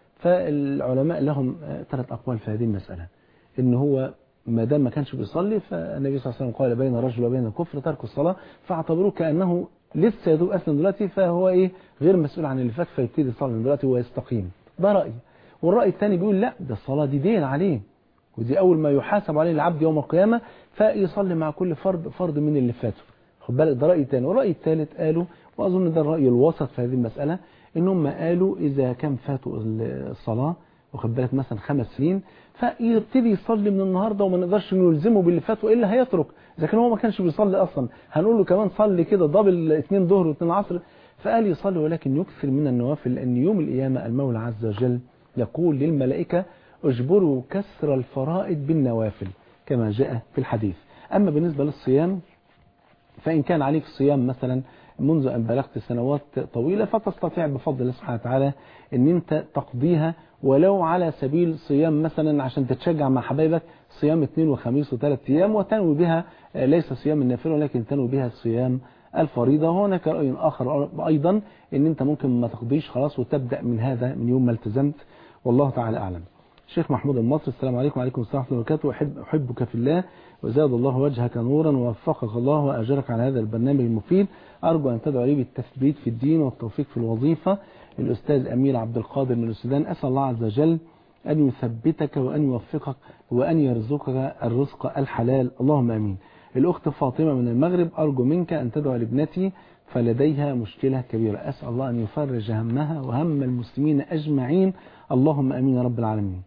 فالعلماء لهم ثلاث أقوال في هذه المسألة إن هو ما دام ما كانش بيصلي فالنبي صلى الله عليه وسلم قال بين الرجل وبين الكفر ترك الصلاة فاعتبروه كأنه لسه يدوب أسلم دلوقتي فهو إيه غير مسؤول عن اللي فات فيبتدي يصلي دلوقتي ويستقيم ده رأي والرأي الثاني بيقول لا ده الصلاة دي دين عليه ودي أول ما يحاسب عليه العبد يوم القيامة فيصلي مع كل فرد فرد من اللي فاته خد بالك ده رأي ثاني والرأي الثالث قالوا وأظن ده الرأي الوسط في هذه المسألة إنهم قالوا إذا كان فاتوا الصلاة واخد بالك مثلا خمس سنين فيبتدي يصلي من النهارده وما نقدرش نلزمه باللي فات والا هيترك اذا كان هو ما كانش بيصلي اصلا هنقول له كمان صلي كده دبل اثنين ظهر واثنين عصر فقال يصلي ولكن يكثر من النوافل لان يوم القيامه المولى عز وجل يقول للملائكه اجبروا كسر الفرائض بالنوافل كما جاء في الحديث اما بالنسبه للصيام فان كان عليك صيام مثلا منذ أن بلغت سنوات طويلة فتستطيع بفضل الله سبحانه وتعالى أن أنت تقضيها ولو على سبيل صيام مثلا عشان تتشجع مع حبايبك صيام اثنين وخميس وثلاث أيام وتنوي بها ليس صيام النافلة ولكن تنوي بها صيام الفريضة وهناك رأي آخر أيضا أن أنت ممكن ما تقضيش خلاص وتبدأ من هذا من يوم ما التزمت والله تعالى أعلم الشيخ محمود المصري السلام عليكم وعليكم السلام ورحمة الله وبركاته أحب أحبك في الله وزاد الله وجهك نورا ووفقك الله وأجرك على هذا البرنامج المفيد أرجو أن تدعو لي بالتثبيت في الدين والتوفيق في الوظيفة الأستاذ أمير عبد القادر من السودان أسأل الله عز وجل أن يثبتك وأن يوفقك وأن يرزقك الرزق الحلال اللهم أمين الأخت فاطمة من المغرب أرجو منك أن تدعو لابنتي فلديها مشكلة كبيرة أسأل الله أن يفرج همها وهم المسلمين أجمعين اللهم أمين يا رب العالمين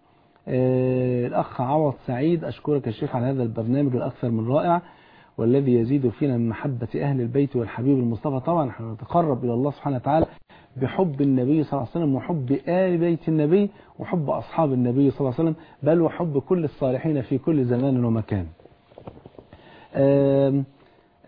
آه الأخ عوض سعيد أشكرك يا شيخ على هذا البرنامج الأكثر من رائع والذي يزيد فينا من محبة أهل البيت والحبيب المصطفى طبعا نحن نتقرب إلى الله سبحانه وتعالى بحب النبي صلى الله عليه وسلم وحب آل بيت النبي وحب أصحاب النبي صلى الله عليه وسلم بل وحب كل الصالحين في كل زمان ومكان آم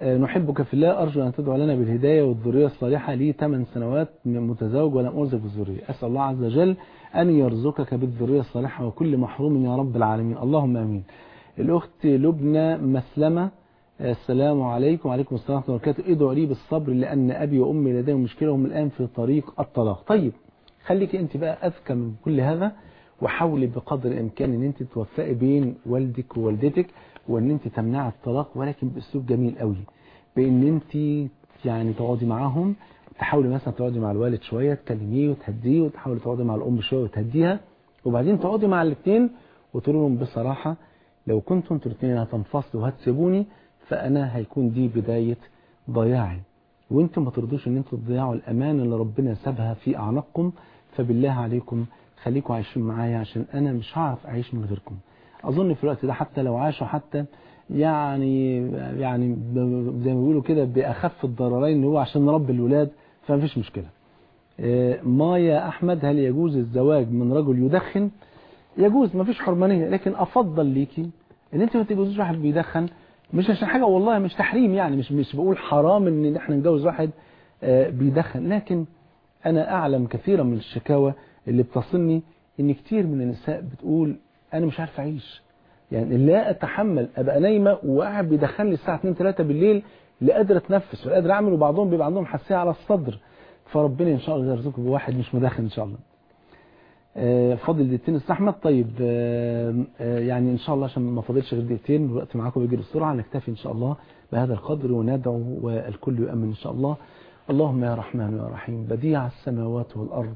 آه، نحبك في الله أرجو أن تدعو لنا بالهداية والذرية الصالحة لي 8 سنوات من متزوج ولم أرزق بالذرية أسأل الله عز وجل أن يرزقك بالذرية الصالحة وكل محروم يا رب العالمين اللهم آمين الأخت لبنى مسلمة السلام عليكم وعليكم السلام ورحمة الله وبركاته ادعوا لي بالصبر لأن أبي وأمي لديهم مشكلة وهم الآن في طريق الطلاق طيب خليك أنت بقى أذكى من كل هذا وحاولي بقدر الإمكان أن أنت توفقي بين والدك ووالدتك وأن أنت تمنع الطلاق ولكن بأسلوب جميل قوي بأن أنت يعني تقعدي معاهم تحاولي مثلا تقعدي مع الوالد شوية تكلميه وتهديه وتحاولي تقعدي مع الأم شوية وتهديها وبعدين تقعدي مع الاثنين وتقولوا لهم بصراحة لو كنتم انتوا الاثنين هتنفصلوا وهتسيبوني فأنا هيكون دي بداية ضياعي وانتم ما ترضوش ان انتوا تضيعوا الأمان اللي ربنا سابها في أعناقكم فبالله عليكم خليكم عايشين معايا عشان أنا مش هعرف أعيش من غيركم أظن في الوقت ده حتى لو عاشوا حتى يعني يعني ب- زي ما بيقولوا كده بأخف الضررين اللي هو عشان نربي الولاد فمفيش مشكلة آه، مايا أحمد هل يجوز الزواج من رجل يدخن يجوز مفيش حرمانية لكن أفضل ليكي ان انت ما تتجوزيش واحد بيدخن مش عشان حاجة والله مش تحريم يعني مش مش بقول حرام ان احنا نتجوز واحد آه، بيدخن لكن انا اعلم كثيرا من الشكاوى اللي بتصلني ان كتير من النساء بتقول انا مش عارف اعيش يعني لا اتحمل ابقى نايمه وقاعد بيدخن لي الساعه 2 3 بالليل لا قادر اتنفس ولا قادر اعمل وبعضهم بيبقى عندهم حساسيه على الصدر فربنا ان شاء الله يرزقكم بواحد مش مدخن ان شاء الله آه، فاضل دقيقتين استاذ احمد طيب آه، آه، يعني ان شاء الله عشان ما فاضلش غير دقيقتين الوقت معاكم بيجري بسرعه نكتفي ان شاء الله بهذا القدر وندعو والكل يؤمن ان شاء الله اللهم يا رحمن يا رحيم بديع السماوات والارض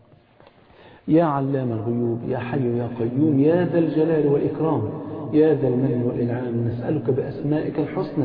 يا علام الغيوب يا حي يا قيوم يا ذا الجلال والإكرام يا ذا المن والإنعام نسألك بأسمائك الحسنى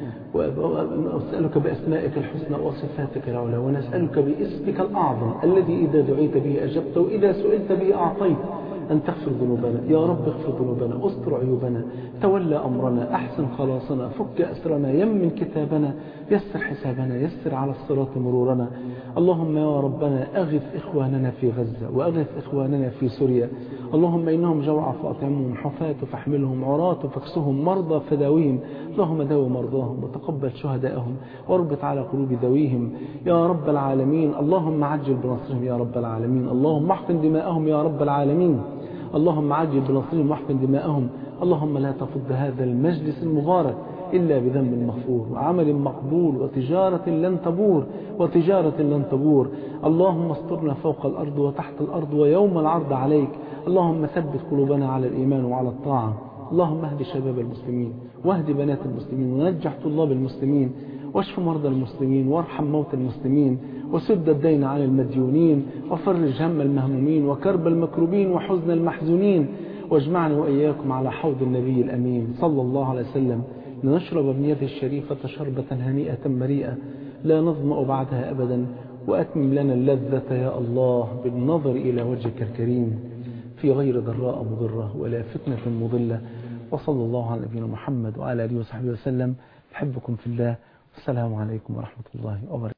ونسألك بأسمائك الحسنى وصفاتك العلى ونسألك باسمك الأعظم الذي إذا دعيت به أجبت وإذا سئلت به أعطيت أن تغفر ذنوبنا يا رب اغفر ذنوبنا استر عيوبنا تولى أمرنا أحسن خلاصنا فك أسرنا يمن كتابنا يسر حسابنا يسر على الصراط مرورنا اللهم يا ربنا أغث إخواننا في غزة وأغث إخواننا في سوريا اللهم إنهم جوع فأطعمهم حفاة فاحملهم عراة فاكسهم مرضى فداويهم اللهم داوي مرضاهم وتقبل شهداءهم واربط على قلوب ذويهم يا رب العالمين اللهم عجل بنصرهم يا رب العالمين اللهم احقن دماءهم يا رب العالمين اللهم عجل بنصرهم واحقن دماءهم اللهم لا تفض هذا المجلس المبارك إلا بذنب مغفور وعمل مقبول وتجارة لن تبور وتجارة لن تبور اللهم استرنا فوق الأرض وتحت الأرض ويوم العرض عليك اللهم ثبت قلوبنا على الإيمان وعلى الطاعة اللهم اهد شباب المسلمين واهد بنات المسلمين ونجح طلاب المسلمين واشف مرضى المسلمين وارحم موتى المسلمين وسد الدين عن المديونين وفرج هم المهمومين وكرب المكروبين وحزن المحزونين واجمعني وإياكم على حوض النبي الأمين صلى الله عليه وسلم لنشرب من يده الشريفة شربة هنيئة مريئة لا نظمأ بعدها أبدا وأتمم لنا اللذة يا الله بالنظر إلى وجهك الكريم في غير ضراء مضرة ولا فتنة مضلة وصلى الله على نبينا محمد وعلى آله وصحبه وسلم أحبكم في الله والسلام عليكم ورحمة الله وبركاته